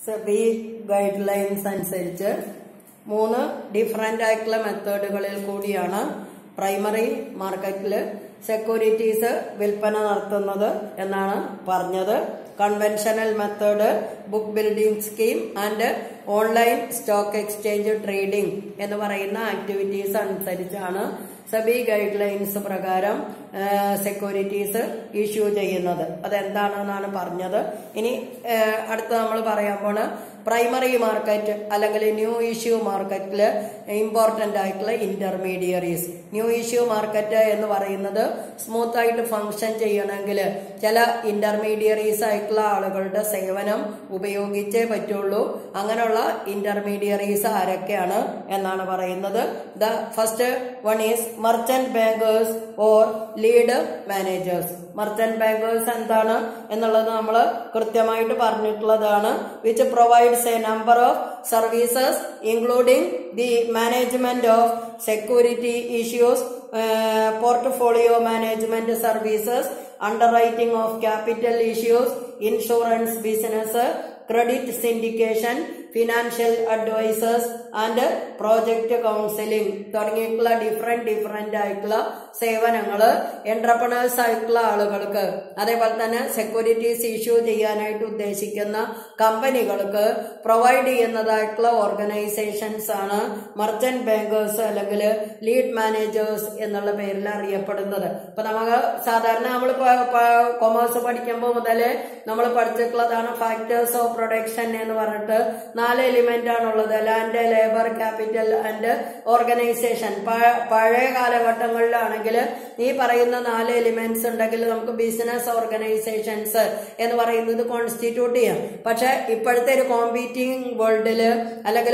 SEBI guide lines അനുസരിച്ച് മൂന്ന് different ആയിട്ടുള്ള മെത്തേഡുകളിൽ കൂടിയാണ് പ്രൈമറി മാർക്കറ്റിൽ സെക്യൂരിറ്റീസ് വിൽപ്പന നടത്തുന്നത് എന്നാണ് പറഞ്ഞത് conventional method book building scheme and online stock exchange trading എന്ന് പറയുന്ന ആക്ടിവിറ്റീസ് അനുസരിച്ചാണ് സെബി ഗൈഡ് ലൈൻസ് പ്രകാരം സെക്യൂരിറ്റീസ് ഇഷ്യൂ ചെയ്യുന്നത് അതെന്താണെന്നാണ് പറഞ്ഞത് ഇനി ഏഹ്, അടുത്ത നമ്മൾ പറയാൻ പോണ പ്രൈമറി മാർക്കറ്റ് അല്ലെങ്കിൽ ന്യൂ ഇഷ്യൂ മാർക്കറ്റിൽ ഇമ്പോർട്ടന്റ് ആയിട്ടുള്ള ഇന്റർമീഡിയറീസ് ന്യൂ ഇഷ്യൂ മാർക്കറ്റ് എന്ന് പറയുന്നത് സ്മൂത്ത് ആയിട്ട് ഫങ്ഷൻ ചെയ്യണമെങ്കിൽ ചില ഇന്റർമീഡിയറീസ് ആയിട്ടുള്ള ആളുകളുടെ സേവനം ഉപയോഗിച്ചേ പറ്റുള്ളൂ അങ്ങനെയുള്ള ഇന്റർമീഡിയറീസ് ആരൊക്കെയാണ് എന്നാണ് പറയുന്നത് the first one is merchant bankers or lead managers merchant bankers എന്താണ് എന്നുള്ളത് നമ്മൾ കൃത്യമായിട്ട് പറഞ്ഞിട്ടുള്ളതാണ് which provides a number of services including the management of security issues portfolio management services underwriting of capital issues insurance business credit syndication financial advisers and project counselling തുടങ്ങിയിട്ടുള്ള different different ആയിട്ടുള്ള സേവനങ്ങള് entrepreneurs ആയിട്ടുള്ള ആളുകൾക്ക് അതേപോലെ തന്നെ securities issue ചെയ്യാനായിട്ട് ഉദ്ദേശിക്കുന്ന കമ്പനികൾക്ക് പ്രൊവൈഡ് ചെയ്യുന്നതായിട്ടുള്ള ഓർഗനൈസേഷൻസ് ആണ് മർച്ചന്റ് ബാങ്കേഴ്സ് അല്ലെങ്കിൽ ലീഡ് മാനേജേഴ്സ് എന്നുള്ള പേരിൽ അറിയപ്പെടുന്നത് ഇപ്പൊ നമുക്ക് സാധാരണ നമ്മൾ കൊമേഴ്സ് പഠിക്കുമ്പോൾ മുതലേ നമ്മൾ പഠിച്ചിട്ടുള്ളതാണ് ഫാക്ടേഴ്സ് ഓഫ് പ്രൊഡക്ഷൻ എന്ന് പറഞ്ഞിട്ട് നാല് എലിമെന്റ് ആണുള്ളത് land labour capital and organisation പഴയ കാലഘട്ടങ്ങളിലാണെങ്കിൽ ഈ പറയുന്ന നാല് എലിമെന്റ്സ് ഉണ്ടെങ്കിൽ നമുക്ക് ബിസിനസ് ഓർഗനൈസേഷൻസ് എന്ന് പറയുന്നത് കോൺസ്റ്റിറ്റ്യൂട്ട് ചെയ്യാം പക്ഷെ ഇപ്പോഴത്തെ ഒരു കോമ്പീറ്റിംഗ് വേൾഡില് അല്ലെങ്കിൽ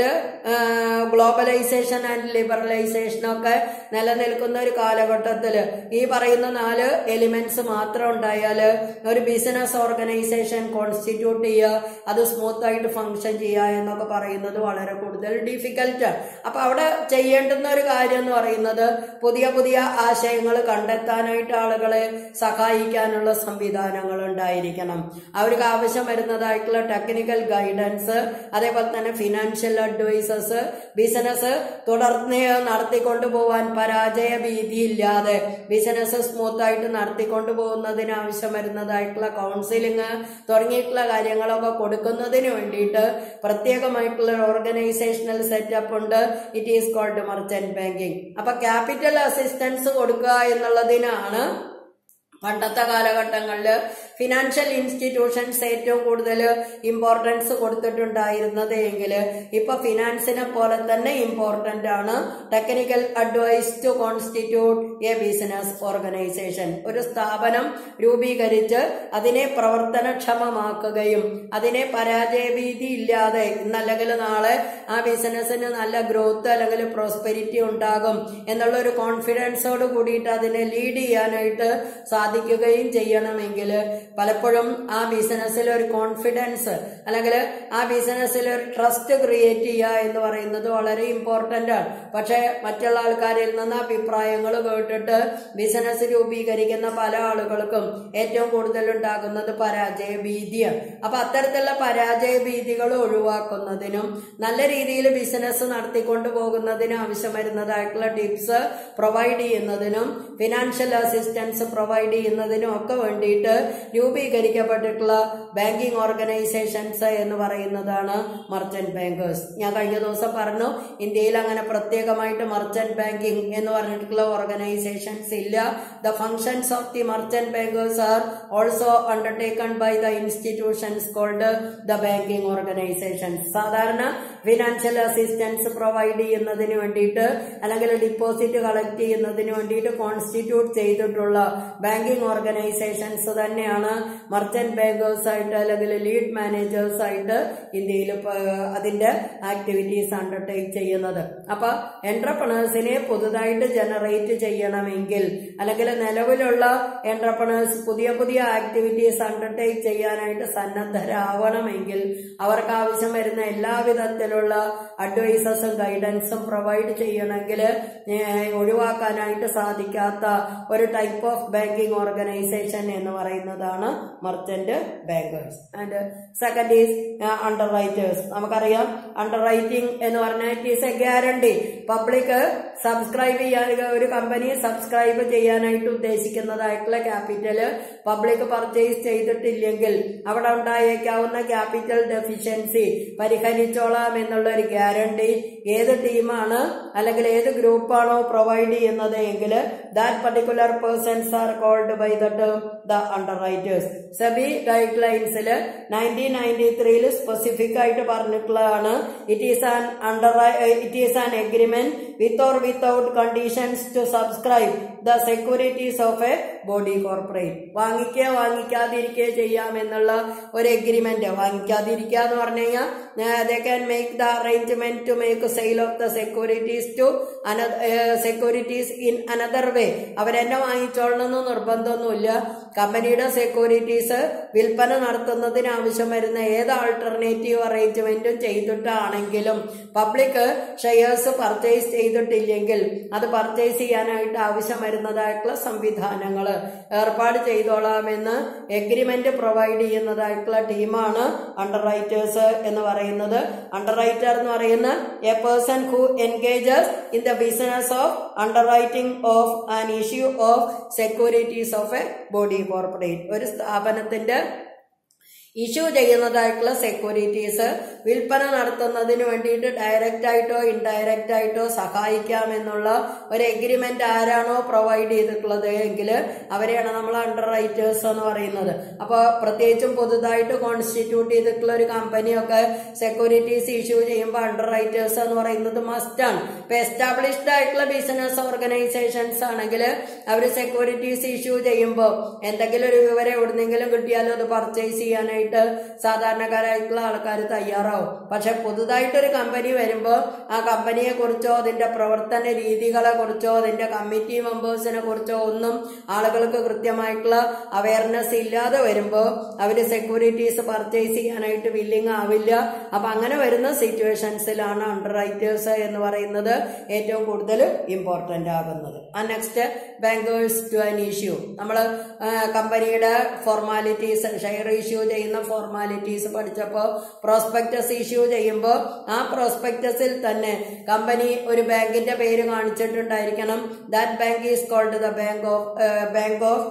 ഗ്ലോബലൈസേഷൻ ആൻഡ് ലിബറലൈസേഷൻ ഒക്കെ നിലനിൽക്കുന്ന ഒരു കാലഘട്ടത്തിൽ ഈ പറയുന്ന നാല് എലിമെന്റ്സ് മാത്രം ഉണ്ടായാൽ ഒരു ബിസിനസ് ഓർഗനൈസേഷൻ കോൺസ്റ്റിറ്റ്യൂട്ട് ചെയ്യുക അത് സ്മൂത്ത് ആയിട്ട് ഫങ്ഷൻ ചെയ്യുക എന്നൊക്കെ പറയുന്നത് വളരെ കൂടുതൽ ഡിഫിക്കൽട്ട് അപ്പൊ അവിടെ ചെയ്യേണ്ടുന്ന ഒരു കാര്യം എന്ന് പറയുന്നത് പുതിയ പുതിയ ആശയങ്ങൾ കണ്ടെത്താനായിട്ട് ആളുകളെ സഹായിക്കാനുള്ള സംവിധാനങ്ങൾ ഉണ്ടായിരിക്കണം അവർക്ക് ആവശ്യം വരുന്നതായിട്ടുള്ള ടെക്നിക്കൽ ഗൈഡൻസ് അതേപോലെ തന്നെ ഫിനാൻഷ്യൽ അഡ്വൈസസ് ബിസിനസ് തുടർന്ന് നടത്തിക്കൊണ്ടു പോവാൻ പരാജയ ഭീതിയില്ലാതെ ബിസിനസ് സ്മൂത്ത് ആയിട്ട് നടത്തിക്കൊണ്ടു പോകുന്നതിന് ആവശ്യം വരുന്നതായിട്ടുള്ള കൗൺസിലിംഗ് തുടങ്ങിയിട്ടുള്ള കാര്യങ്ങളൊക്കെ കൊടുക്കുന്നതിന് വേണ്ടിയിട്ട് പ്രത്യേകമായിട്ടുള്ള ഒരു ഓർഗനൈസേഷണൽ സെറ്റപ്പ് ഉണ്ട് it is called merchant banking അപ്പൊ ക്യാപിറ്റൽ അസിസ്റ്റൻസ് കൊടുക്കുക എന്നുള്ളതിനാണ് പണ്ടത്തെ കാലഘട്ടങ്ങളിൽ ഫിനാൻഷ്യൽ ഇൻസ്റ്റിറ്റ്യൂഷൻസ് ഏറ്റവും കൂടുതൽ ഇമ്പോർട്ടൻസ് കൊടുത്തിട്ടുണ്ടായിരുന്നത് എങ്കിൽ ഇപ്പൊ ഫിനാൻസിനെ പോലെ തന്നെ ഇമ്പോർട്ടന്റ് ആണ് technical advice to constitute a business organisation ഒരു സ്ഥാപനം രൂപീകരിച്ച് അതിനെ പ്രവർത്തനക്ഷമമാക്കുകയും അതിനെ പരാജയഭീതി ഇല്ലാതെ ഇന്നല്ലെങ്കിൽ നാളെ ആ ബിസിനസ്സിന് നല്ല ഗ്രോത്ത് അല്ലെങ്കിൽ പ്രോസ്പെരിറ്റി ഉണ്ടാകും എന്നുള്ള ഒരു കോൺഫിഡൻസോട് കൂടിയിട്ട് അതിനെ ലീഡ് ചെയ്യാനായിട്ട് സാധിക്കുകയും ചെയ്യണമെങ്കിൽ പലപ്പോഴും ആ ബിസിനസ്സിൽ ഒരു കോൺഫിഡൻസ് അല്ലെങ്കിൽ ആ ബിസിനസ്സിൽ ഒരു ട്രസ്റ്റ് ക്രിയേറ്റ് ചെയ്യുക എന്ന് പറയുന്നത് വളരെ ഇമ്പോർട്ടന്റ് ആണ് പക്ഷെ മറ്റുള്ള ആൾക്കാരിൽ നിന്ന് അഭിപ്രായങ്ങൾ കേട്ടിട്ട് ബിസിനസ് രൂപീകരിക്കുന്ന പല ആളുകൾക്കും ഏറ്റവും കൂടുതൽ ഉണ്ടാകുന്നത് പരാജയ ഭീതിയാണ് അപ്പൊ അത്തരത്തിലുള്ള പരാജയ ഭീതികൾ ഒഴിവാക്കുന്നതിനും നല്ല രീതിയിൽ ബിസിനസ് നടത്തിക്കൊണ്ടു പോകുന്നതിന് ആവശ്യം വരുന്നതായിട്ടുള്ള ടിപ്സ് പ്രൊവൈഡ് ചെയ്യുന്നതിനും ഫിനാൻഷ്യൽ അസിസ്റ്റൻസ് പ്രൊവൈഡ് ചെയ്യുന്നതിനും ഒക്കെ വേണ്ടിയിട്ട് രൂപീകരിക്കപ്പെട്ടിട്ടുള്ള ബാങ്കിങ് ഓർഗനൈസേഷൻസ് എന്ന് പറയുന്നതാണ് മർച്ചന്റ് ബാങ്കേഴ്സ് ഞാൻ കഴിഞ്ഞ ദിവസം പറഞ്ഞു ഇന്ത്യയിൽ അങ്ങനെ പ്രത്യേകമായിട്ട് മർച്ചന്റ് ബാങ്കിങ് എന്ന് പറഞ്ഞിട്ടുള്ള ഓർഗനൈസേഷൻസ് ഇല്ല the functions of the merchant bankers are also undertaken by the institutions called the banking organisations സാധാരണ ഫിനാൻഷ്യൽ അസിസ്റ്റൻസ് പ്രൊവൈഡ് ചെയ്യുന്നതിന് വേണ്ടിയിട്ട് അല്ലെങ്കിൽ ഡിപ്പോസിറ്റ് കളക്ട് ചെയ്യുന്നതിന് വേണ്ടിയിട്ട് കോൺസ്റ്റിറ്റ്യൂട്ട് ചെയ്തിട്ടുള്ള ബാങ്കിങ് ഓർഗനൈസേഷൻസ് തന്നെയാണ് മർച്ചന്റ് ബാങ്കേഴ്സ് ആയിട്ട് അല്ലെങ്കിൽ ലീഡ് മാനേജേഴ്സ് ആയിട്ട് ഇന്ത്യയിൽ അതിന്റെ ആക്ടിവിറ്റീസ് അണ്ടർടേക്ക് ചെയ്യുന്നത് അപ്പൊ എന്റർപ്രണേഴ്സിനെ പുതുതായിട്ട് ജനറേറ്റ് ചെയ്യണമെങ്കിൽ അല്ലെങ്കിൽ നിലവിലുള്ള എന്റർപ്രണേഴ്സ് പുതിയ പുതിയ ആക്ടിവിറ്റീസ് അണ്ടർടേക്ക് ചെയ്യാനായിട്ട് സന്നദ്ധരാവണമെങ്കിൽ അവർക്ക് ആവശ്യം വരുന്ന എല്ലാ വിധത്തിലുള്ള അഡ്വൈസസും ഗൈഡൻസും പ്രൊവൈഡ് ചെയ്യണമെങ്കിൽ ഒഴിവാക്കാനായിട്ട് സാധിക്കാത്ത ഒരു ടൈപ്പ് ഓഫ് ബാങ്കിങ് ഓർഗനൈസേഷൻ എന്ന് പറയുന്നതാണ് ചെയ്യുന്നതാണ് merchant bankers and second is underwriters നമുക്കറിയാം അണ്ടർ റൈറ്റിംഗ് എന്ന് പറഞ്ഞാൽ it is a guarantee public subscribe ചെയ്യാൻ ഒരു കമ്പനി സബ്സ്ക്രൈബ് ചെയ്യാനായിട്ട് ഉദ്ദേശിക്കുന്നതായിട്ടുള്ള ക്യാപിറ്റല് പബ്ലിക് പർച്ചേസ് ചെയ്തിട്ടില്ലെങ്കിൽ അവിടെ ഉണ്ടായേക്കാവുന്ന ക്യാപിറ്റൽ ഡെഫിഷ്യൻസി പരിഹരിച്ചോളാം എന്നുള്ള ഒരു ഗ്യാരണ്ടി ഏത് ടീമാണ് അല്ലെങ്കിൽ ഏത് ഗ്രൂപ്പാണോ പ്രൊവൈഡ് ചെയ്യുന്നത് എങ്കിൽ that particular persons are called by the term the underwriters SEBI ഗൈഡ് ലൈൻസിൽ നയൻറ്റീൻ നയൻറ്റി ത്രീയിൽ സ്പെസിഫിക് ആയിട്ട് പറഞ്ഞിട്ടുള്ളതാണ് it is an under it is an agreement with or without conditions to subscribe the securities of a body corporate വാങ്ങിക്കുക വാങ്ങിക്കാതിരിക്കുക ചെയ്യാം എന്നുള്ള ഒരു എഗ്രിമെന്റ് വാങ്ങിക്കാതിരിക്കുക എന്ന് പറഞ്ഞു കഴിഞ്ഞാൽ they can make the arrangement to make sale of the securities to securities in another way അവരെന്നെ വാങ്ങിച്ചോളണമെന്ന് നിർബന്ധമൊന്നുമില്ല കമ്പനിയുടെ സെക്യൂരിറ്റീസ് വിൽപ്പന നടത്തുന്നതിന് ആവശ്യം വരുന്ന ഏത് ആൾട്ടർനേറ്റീവ് അറേഞ്ച്മെന്റും ചെയ്തിട്ടാണെങ്കിലും പബ്ലിക് ഷെയർസ് പർച്ചേസ് ചെയ്തിട്ടില്ലെങ്കിൽ അത് പർച്ചേസ് ചെയ്യാനായിട്ട് ആവശ്യം വരുന്നതായിട്ടുള്ള സംവിധാനങ്ങൾ ഏർപ്പാട് ചെയ്തോളാമെന്ന് എഗ്രിമെന്റ് പ്രൊവൈഡ് ചെയ്യുന്നതായിട്ടുള്ള ടീമാണ് അണ്ടർ റൈറ്റേഴ്സ് എന്ന് പറയുന്നത് അണ്ടർ റൈറ്റർ എന്ന് പറയുന്ന a person who engages in the business of underwriting of an issue of securities of a body corporate ഒരു സ്ഥാപനത്തിന്റെ ഇഷ്യൂ ചെയ്യുന്നതായിട്ടുള്ള സെക്യൂരിറ്റീസ് വിൽപ്പന നടത്തുന്നതിന് വേണ്ടിയിട്ട് ഡയറക്റ്റ് ആയിട്ടോ ഇൻഡയറക്റ്റ് ആയിട്ടോ സഹായിക്കാമെന്നുള്ള ഒരു എഗ്രിമെന്റ് ആരാണോ പ്രൊവൈഡ് ചെയ്തിട്ടുള്ളത് എങ്കിൽ അവരെയാണ് നമ്മൾ അണ്ടർ റൈറ്റേഴ്സ് എന്ന് പറയുന്നത് അപ്പോൾ പ്രത്യേകിച്ചും പുതുതായിട്ട് കോൺസ്റ്റിറ്റ്യൂട്ട് ചെയ്തിട്ടുള്ള ഒരു കമ്പനിയൊക്കെ സെക്യൂരിറ്റീസ് ഇഷ്യൂ ചെയ്യുമ്പോൾ അണ്ടർ റൈറ്റേഴ്സ് എന്ന് പറയുന്നത് മസ്റ്റാണ് ഇപ്പൊ എസ്റ്റാബ്ലിഷ്ഡ് ആയിട്ടുള്ള ബിസിനസ് ഓർഗനൈസേഷൻസ് ആണെങ്കിൽ അവർ സെക്യൂരിറ്റീസ് ഇഷ്യൂ ചെയ്യുമ്പോൾ എന്തെങ്കിലും ഒരു വിവരം എവിടുന്നെങ്കിലും കിട്ടിയാലും അത് പർച്ചേസ് ചെയ്യാനായിട്ട് സാധാരണക്കാരായിട്ടുള്ള ആൾക്കാർ തയ്യാറാവും പക്ഷെ പുതുതായിട്ടൊരു കമ്പനി വരുമ്പോൾ ആ കമ്പനിയെ കുറിച്ചോ അതിന്റെ പ്രവർത്തന രീതികളെ കുറിച്ചോ അതിന്റെ കമ്മിറ്റി മെമ്പേഴ്സിനെ കുറിച്ചോ ഒന്നും ആളുകൾക്ക് കൃത്യമായിട്ടുള്ള അവയർനെസ് ഇല്ലാതെ വരുമ്പോൾ അവർ സെക്യൂരിറ്റീസ് പർച്ചേസ് ചെയ്യാനായിട്ട് വില്ലിങ് ആവില്ല അപ്പൊ അങ്ങനെ വരുന്ന സിറ്റുവേഷൻസിലാണ് അണ്ടർ റൈറ്റേഴ്സ് എന്ന് പറയുന്നത് ഏറ്റവും കൂടുതൽ ഇമ്പോർട്ടന്റ് ആകുന്നത് ആ next bankers to an issue നമ്മൾ കമ്പനിയുടെ ഫോർമാലിറ്റീസ് ഷെയർ ഇഷ്യൂ ചെയ്യുന്ന ഫോർമാലിറ്റീസ് പഠിച്ചപ്പോൾ പ്രോസ്പെക്ടസ് ഇഷ്യൂ ചെയ്യുമ്പോൾ ആ പ്രോസ്പെക്ടസിൽ തന്നെ കമ്പനി ഒരു ബാങ്കിന്റെ പേര് കാണിച്ചിട്ടുണ്ടായിരിക്കണം that bank is called the bank of bank of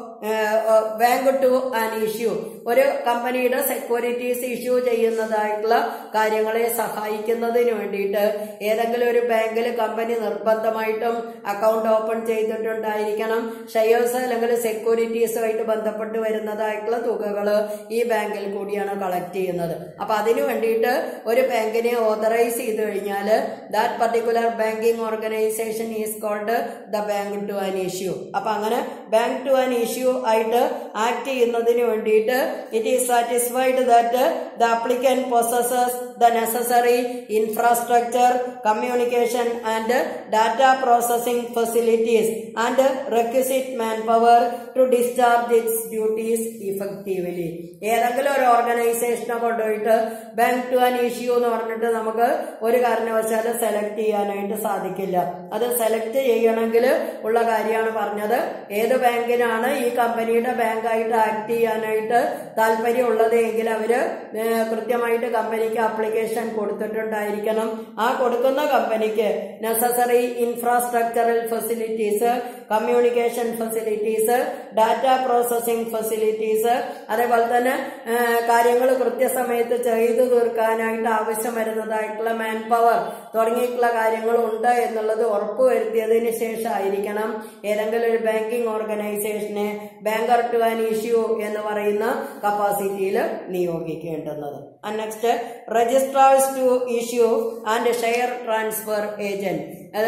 bank to an issue ഒരു കമ്പനിയുടെ സെക്യൂരിറ്റീസ് ഇഷ്യൂ ചെയ്യുന്നതായിട്ടുള്ള കാര്യങ്ങളെ സഹായിക്കുന്നതിന് വേണ്ടിയിട്ട് ഏതെങ്കിലും ഒരു ബാങ്കിൽ കമ്പനി നിർബന്ധമായിട്ടും അക്കൗണ്ട് ഓപ്പൺ ചെയ്തിട്ടുണ്ടായിരിക്കണം ഷെയർസ് അല്ലെങ്കിൽ സെക്യൂരിറ്റീസുമായിട്ട് ബന്ധപ്പെട്ട് വരുന്നതായിട്ടുള്ള തുകകൾ ഈ ബാങ്കിൽ കൂടിയാണ് കളക്ട് ചെയ്യുന്നത് അപ്പൊ അതിനു വേണ്ടിയിട്ട് ഒരു ബാങ്കിനെ ഓതറൈസ് ചെയ്ത് കഴിഞ്ഞാൽ that particular banking organisation is called the bank to an issue അപ്പൊ അങ്ങനെ ബാങ്ക് ടു ആൻ ഇഷ്യൂ ആയിട്ട് ആക്ട് ചെയ്യുന്നതിന് വേണ്ടിയിട്ട് it is satisfied that the applicant possesses the necessary infrastructure communication and data processing facilities and requisite manpower to discharge its duties effectively ഏതെങ്കിലും ഒരു ഓർഗനൈസേഷനെ കൊണ്ടുപോയിട്ട് bank to an issue എന്ന് പറഞ്ഞിട്ട് നമുക്ക് ഒരു കാരണവശാലും സെലക്ട് ചെയ്യാനായിട്ട് സാധിക്കില്ല അത് സെലക്ട് ചെയ്യണമെങ്കിൽ ഉള്ള കാര്യമാണ് പറഞ്ഞത് ഏത് ബാങ്കിനാണ് ഈ കമ്പനിയുടെ ബാങ്കായിട്ട് ആക്ട് ചെയ്യാനായിട്ട് താല്പര്യമുള്ളത് എങ്കിൽ അവര് ഏഹ്, കൃത്യമായിട്ട് കമ്പനിക്ക് അപ്ലിക്കേഷൻ കൊടുത്തിട്ടുണ്ടായിരിക്കണം ആ കൊടുക്കുന്ന കമ്പനിക്ക് necessary infrastructural facilities communication facilities data processing facilities അതേപോലെ തന്നെ കാര്യങ്ങൾ കൃത്യസമയത്ത് ചെയ്തു തീർക്കാനായിട്ട് ആവശ്യം വരുന്നതായിട്ടുള്ള മാൻ പവർ തുടങ്ങിയിട്ടുള്ള കാര്യങ്ങൾ ഉണ്ട് എന്നുള്ളത് ഉറപ്പുവരുത്തിയതിന് ശേഷമായിരിക്കണം ഏതെങ്കിലും ഒരു ബാങ്കിങ് ഓർഗനൈസേഷനെ ബാങ്കർ ടു ആൻ ഇഷ്യൂ എന്ന് പറയുന്ന കപ്പാസിറ്റിയിൽ നിയോഗിക്കേണ്ടുന്നത് next registrars to issue and share transfer agent അത്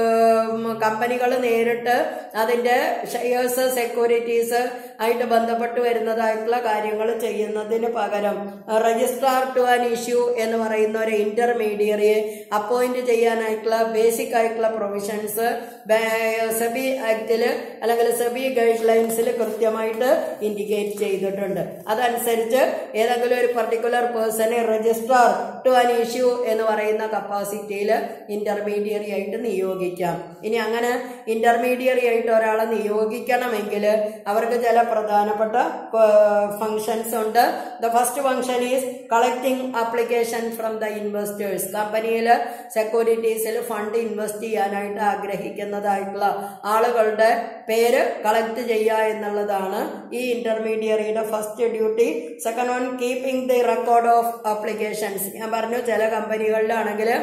കമ്പനികൾ നേരിട്ട് അതിന്റെ ഷെയർസ് സെക്യൂരിറ്റീസ് ആയിട്ട് ബന്ധപ്പെട്ട് വരുന്നതായിട്ടുള്ള കാര്യങ്ങൾ ചെയ്യുന്നതിന് പകരം രജിസ്ട്രാർ ടു ആൻ ഇഷ്യൂ എന്ന് പറയുന്ന ഒരു ഇന്റർമീഡിയറിയെ അപ്പോയിന്റ് ചെയ്യാനായിട്ടുള്ള ബേസിക് ആയിട്ടുള്ള പ്രൊവിഷൻസ് സെബി ആക്ടില് അല്ലെങ്കിൽ സെബി ഗൈഡ് ലൈൻസിൽ കൃത്യമായിട്ട് ഇൻഡിക്കേറ്റ് ചെയ്തിട്ടുണ്ട് അതനുസരിച്ച് ഏതെങ്കിലും ഒരു പർട്ടിക്കുലർ പേഴ്സണെ രജിസ്ട്രാർ ടു ആൻ ഇഷ്യൂ എന്ന് പറയുന്ന കപ്പാസിറ്റിയിൽ ഇന്റർമീഡിയറി ആയിട്ട് ആയിട്ട് നിയോഗിക്കാം ഇനി അങ്ങനെ ഇന്റർമീഡിയറി ആയിട്ട് ഒരാളെ നിയോഗിക്കണമെങ്കിൽ അവർക്ക് ചില പ്രധാനപ്പെട്ട ഫങ്ഷൻസ് ഉണ്ട് the first function is collecting application from the investors കമ്പനിയിൽ സെക്യൂരിറ്റീസിൽ ഫണ്ട് ഇൻവെസ്റ്റ് ചെയ്യാനായിട്ട് ആഗ്രഹിക്കുന്നതായിട്ടുള്ള ആളുകളുടെ പേര് കളക്ട് ചെയ്യുക എന്നുള്ളതാണ് ഈ ഇന്റർമീഡിയറിയുടെ first duty second one keeping the record of applications ഞാൻ പറഞ്ഞു ചില കമ്പനികളിലാണെങ്കിൽ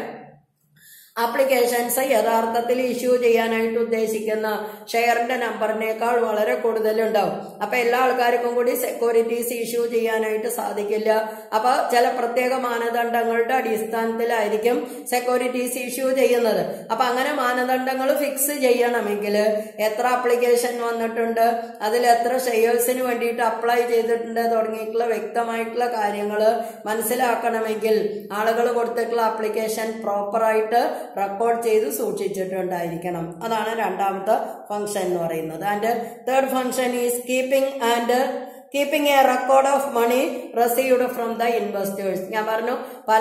ആപ്ലിക്കേഷൻസ് യഥാർത്ഥത്തിൽ ഇഷ്യൂ ചെയ്യാനായിട്ട് ഉദ്ദേശിക്കുന്ന ഷെയറിന്റെ നമ്പറിനേക്കാൾ വളരെ കൂടുതലുണ്ടാവും അപ്പൊ എല്ലാ ആൾക്കാർക്കും കൂടി സെക്യൂരിറ്റീസ് ഇഷ്യൂ ചെയ്യാനായിട്ട് സാധിക്കില്ല അപ്പൊ ചില പ്രത്യേക മാനദണ്ഡങ്ങളുടെ അടിസ്ഥാനത്തിലായിരിക്കും സെക്യൂരിറ്റീസ് ഇഷ്യൂ ചെയ്യുന്നത് അപ്പൊ അങ്ങനെ മാനദണ്ഡങ്ങൾ ഫിക്സ് ചെയ്യണമെങ്കിൽ എത്ര ആപ്ലിക്കേഷൻ വന്നിട്ടുണ്ട് അതിൽ എത്ര ഷെയർസിന് വേണ്ടിയിട്ട് അപ്ലൈ ചെയ്തിട്ടുണ്ട് തുടങ്ങിയിട്ടുള്ള വ്യക്തമായിട്ടുള്ള കാര്യങ്ങൾ മനസ്സിലാക്കണമെങ്കിൽ ആളുകൾ കൊടുത്തിട്ടുള്ള ആപ്ലിക്കേഷൻ പ്രോപ്പറായിട്ട് റെക്കോർഡ് ചെയ്ത് സൂക്ഷിച്ചിട്ടുണ്ടായിരിക്കണം അതാണ് രണ്ടാമത്തെ ഫംഗ്ഷൻ എന്ന് പറയുന്നത് and third function is keeping and keeping a record of money received from the investors ഞാൻ പറഞ്ഞു പല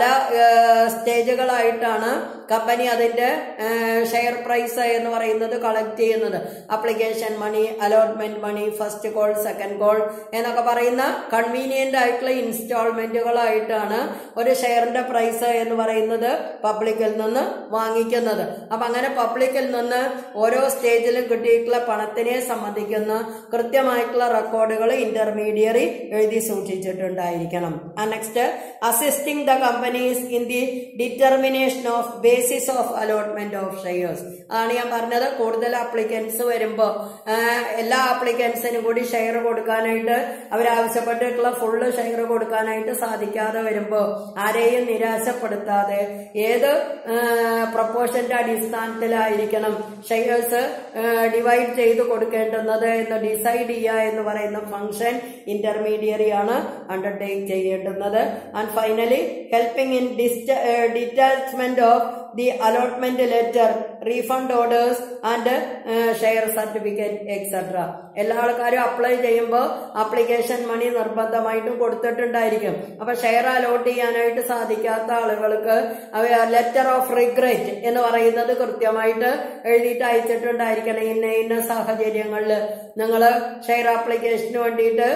സ്റ്റേജുകളായിട്ടാണ് കമ്പനി അതിന്റെ ഷെയർ പ്രൈസ് എന്ന് പറയുന്നത് കളക്ട് ചെയ്യുന്നത് application money allotment money first call second call എന്നൊക്കെ പറയുന്ന കൺവീനിയന്റ് ആയിട്ടുള്ള ഇൻസ്റ്റാൾമെന്റുകളായിട്ടാണ് ഒരു ഷെയറിന്റെ പ്രൈസ് എന്ന് പറയുന്നത് പബ്ലിക്കിൽ നിന്ന് വാങ്ങിക്കുന്നത് അപ്പൊ അങ്ങനെ പബ്ലിക്കിൽ നിന്ന് ഓരോ സ്റ്റേജിലും കിട്ടിയിട്ടുള്ള പണത്തിനെ സംബന്ധിക്കുന്ന കൃത്യമായിട്ടുള്ള റെക്കോർഡുകൾ ഇന്റർമീഡിയറി എഴുതി സൂക്ഷിച്ചിട്ടുണ്ടായിരിക്കണം next assisting the companies in the determination of basis of allotment of shares അതാണ് ഞാൻ പറഞ്ഞത് കൂടുതൽ ആപ്ലിക്കൻസ് വരുമ്പോൾ എല്ലാ ആപ്ലിക്കൻസിനും കൂടി ഷെയർ കൊടുക്കാനായിട്ട് അവരാവശ്യപ്പെട്ടിട്ടുള്ള ഫുള്ള് ഷെയർ കൊടുക്കാനായിട്ട് സാധിക്കാതെ വരുമ്പോൾ ആരെയും നിരാശപ്പെടുത്താതെ ഏത് പ്രപ്പോഷന്റെ അടിസ്ഥാനത്തിലായിരിക്കണം ഷെയർസ് ഡിവൈഡ് ചെയ്ത് കൊടുക്കേണ്ടുന്നത് എന്ന് ഡിസൈഡ് ചെയ്യുക എന്ന് പറയുന്ന ഫംഗ്ഷൻ ഇന്റർമീഡിയറി ആണ് അണ്ടർടേക്ക് ചെയ്യേണ്ടുന്നത് and finally helping in detachment of the allotment letter refund orders and share certificate etcetera എല്ലാ ആൾക്കാരും അപ്ലൈ ചെയ്യുമ്പോൾ ആപ്ലിക്കേഷൻ മണി നിർബന്ധമായിട്ടും കൊടുത്തിട്ടുണ്ടായിരിക്കും അപ്പൊ ഷെയർ അലോട്ട് ചെയ്യാനായിട്ട് സാധിക്കാത്ത ആളുകൾക്ക് ലെറ്റർ ഓഫ് റിഗ്രറ്റ് എന്ന് പറയുന്നത് കൃത്യമായിട്ട് എഴുതിയിട്ട് അയച്ചിട്ടുണ്ടായിരിക്കണം ഇന്ന ഇന്ന സാഹചര്യങ്ങളിൽ നിങ്ങൾ ഷെയർ ആപ്ലിക്കേഷന് വേണ്ടിയിട്ട്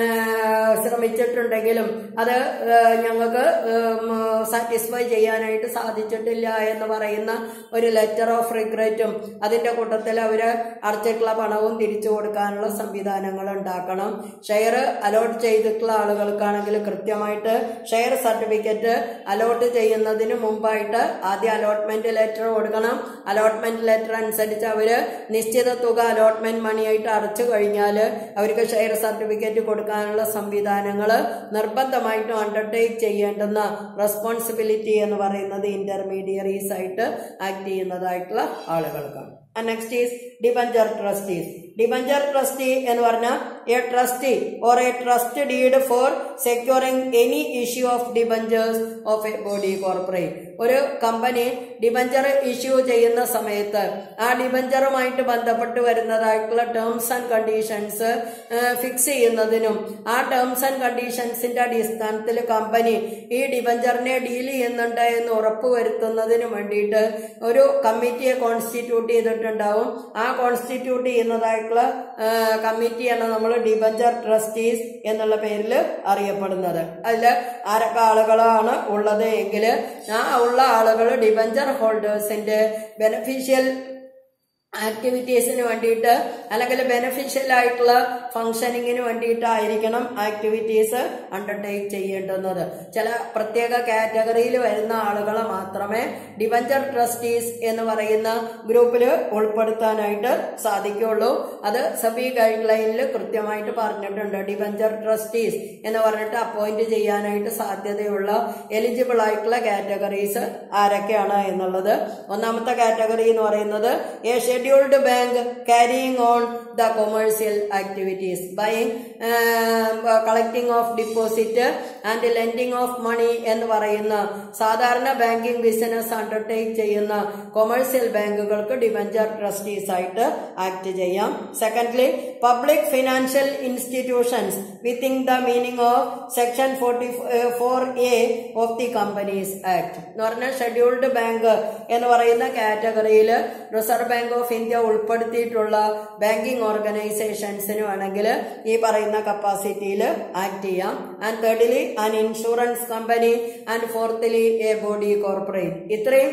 ശ്രമിച്ചിട്ടുണ്ടെങ്കിലും അത് ഞങ്ങൾക്ക് സാറ്റിസ്ഫൈ ചെയ്യാനായിട്ട് സാധിച്ചിട്ടില്ല എന്ന് പറയുന്ന ഒരു ലെറ്റർ ഓഫ് റിഗ്രറ്റും അതിന്റെ കൂട്ടത്തിൽ അവര് അടച്ചിട്ടുള്ള പണവും തിരിച്ചു കൊടുക്കാനുള്ള സംവിധാനങ്ങൾ ഉണ്ടാക്കണം ഷെയർ അലോട്ട് ചെയ്തിട്ടുള്ള ആളുകൾക്കാണെങ്കിൽ കൃത്യമായിട്ട് ഷെയർ സർട്ടിഫിക്കറ്റ് അലോട്ട് ചെയ്യുന്നതിന് മുമ്പായിട്ട് ആദ്യം അലോട്ട്മെന്റ് ലെറ്റർ കൊടുക്കണം അലോട്ട്മെന്റ് ലെറ്റർ അനുസരിച്ച് അവര് നിശ്ചിത തുക അലോട്ട്മെന്റ് മണിയായിട്ട് അടച്ചു കഴിഞ്ഞാൽ അവർക്ക് ഷെയർ സർട്ടിഫിക്കറ്റ് കൊടുക്കാനുള്ള സംവിധാനങ്ങൾ നിർബന്ധമായിട്ടും അണ്ടർടേക്ക് ചെയ്യേണ്ടുന്ന റെസ്പോൺസിബിലിറ്റി എന്ന് പറയുന്നത് ഇന്റർമീഡിയറീസ് ആയിട്ട് ആക്ട് ചെയ്യുന്നതായിട്ടുള്ള ആളുകൾക്കാണ് next is debenture trustees debenture trustee എന്ന് പറഞ്ഞാൽ a trustee or a trust deed for securing any issue of debentures of a body corporate ഒരു കമ്പനി ഡിബഞ്ചർ ഇഷ്യൂ ചെയ്യുന്ന സമയത്ത് ആ ഡിബഞ്ചറുമായിട്ട് ബന്ധപ്പെട്ട് വരുന്നതായിട്ടുള്ള ടേംസ് ആൻഡ് കണ്ടീഷൻസ് ഫിക്സ് ചെയ്യുന്നതിനും ആ ടേംസ് ആൻഡ് കണ്ടീഷൻസിന്റെ അടിസ്ഥാനത്തിൽ കമ്പനി ഈ ഡിബഞ്ചറിനെ ഡീൽ ചെയ്യുന്നുണ്ട് എന്ന് ഉറപ്പുവരുത്തുന്നതിന് വേണ്ടിയിട്ട് ഒരു കമ്മിറ്റിയെ കോൺസ്റ്റിറ്റ്യൂട്ട് ചെയ്തിട്ടുണ്ടാവും ആ കോൺസ്റ്റിറ്റ്യൂട്ട് ചെയ്യുന്നതായിട്ടുള്ള കമ്മിറ്റിയാണ് നമ്മൾ ഡിബഞ്ചർ ട്രസ്റ്റീസ് എന്നുള്ള പേരിൽ അറിയപ്പെടുന്നത് അതിൽ ആരൊക്കെ ആളുകളാണ് ഉള്ളത് എങ്കിൽ ആ ഉള്ള ആളുകൾ ഡിബഞ്ചർ ഹോൾഡേഴ്സിന്റെ ബെനഫിഷ്യൽ ആക്ടിവിറ്റീസിന് വേണ്ടിയിട്ട് അല്ലെങ്കിൽ ബെനഫിഷ്യൽ ആയിട്ടുള്ള ഫംഗ്ഷനിങ്ങിന് വേണ്ടിയിട്ടായിരിക്കണം ആക്ടിവിറ്റീസ് അണ്ടർടേക്ക് ചെയ്യേണ്ടുന്നത് ചില പ്രത്യേക കാറ്റഗറിയിൽ വരുന്ന ആളുകളെ മാത്രമേ ഡിബഞ്ചർ ട്രസ്റ്റീസ് എന്ന് പറയുന്ന ഗ്രൂപ്പിൽ ഉൾപ്പെടുത്താനായിട്ട് സാധിക്കുള്ളൂ അത് സബി ഗൈഡ് ലൈനിൽ കൃത്യമായിട്ട് പറഞ്ഞിട്ടുണ്ട് ഡിബഞ്ചർ ട്രസ്റ്റീസ് എന്ന് പറഞ്ഞിട്ട് അപ്പോയിന്റ് ചെയ്യാനായിട്ട് സാധ്യതയുള്ള എലിജിബിൾ ആയിട്ടുള്ള കാറ്റഗറീസ് ആരൊക്കെയാണ് എന്നുള്ളത് ഒന്നാമത്തെ കാറ്റഗറി എന്ന് പറയുന്നത് Asia scheduled bank carrying on the commercial activities buying uh, collecting of deposit and lending of money എന്ന് പറയുന്ന സാധാരണ ബാങ്കിംഗ് ബിസിനസ് അണ്ടർടേക്ക് ചെയ്യുന്ന കൊമേഴ്സ്യൽ ബാങ്കുകൾക്ക് ഡിബഞ്ചർ ട്രസ്റ്റീസ് ആയിട്ട് ആക്ട് ചെയ്യാം secondly public financial institutions within the meaning of section forty four A of the Companies Act എന്ന് പറഞ്ഞാൽ scheduled bank എന്ന് പറയുന്ന കാറ്റഗറിയിൽ റിസർവ് ബാങ്ക് ഓഫ് ഇന്ത്യ ഉൾപ്പെടുത്തിയിട്ടുള്ള ബാങ്കിംഗ് ഓർഗനൈസേഷൻസിന് വേണമെങ്കിൽ ഈ പറയുന്ന കപ്പാസിറ്റിയിൽ ആക്ട് ചെയ്യാം and thirdly an insurance company and fourthly a body corporate ഇത്രയും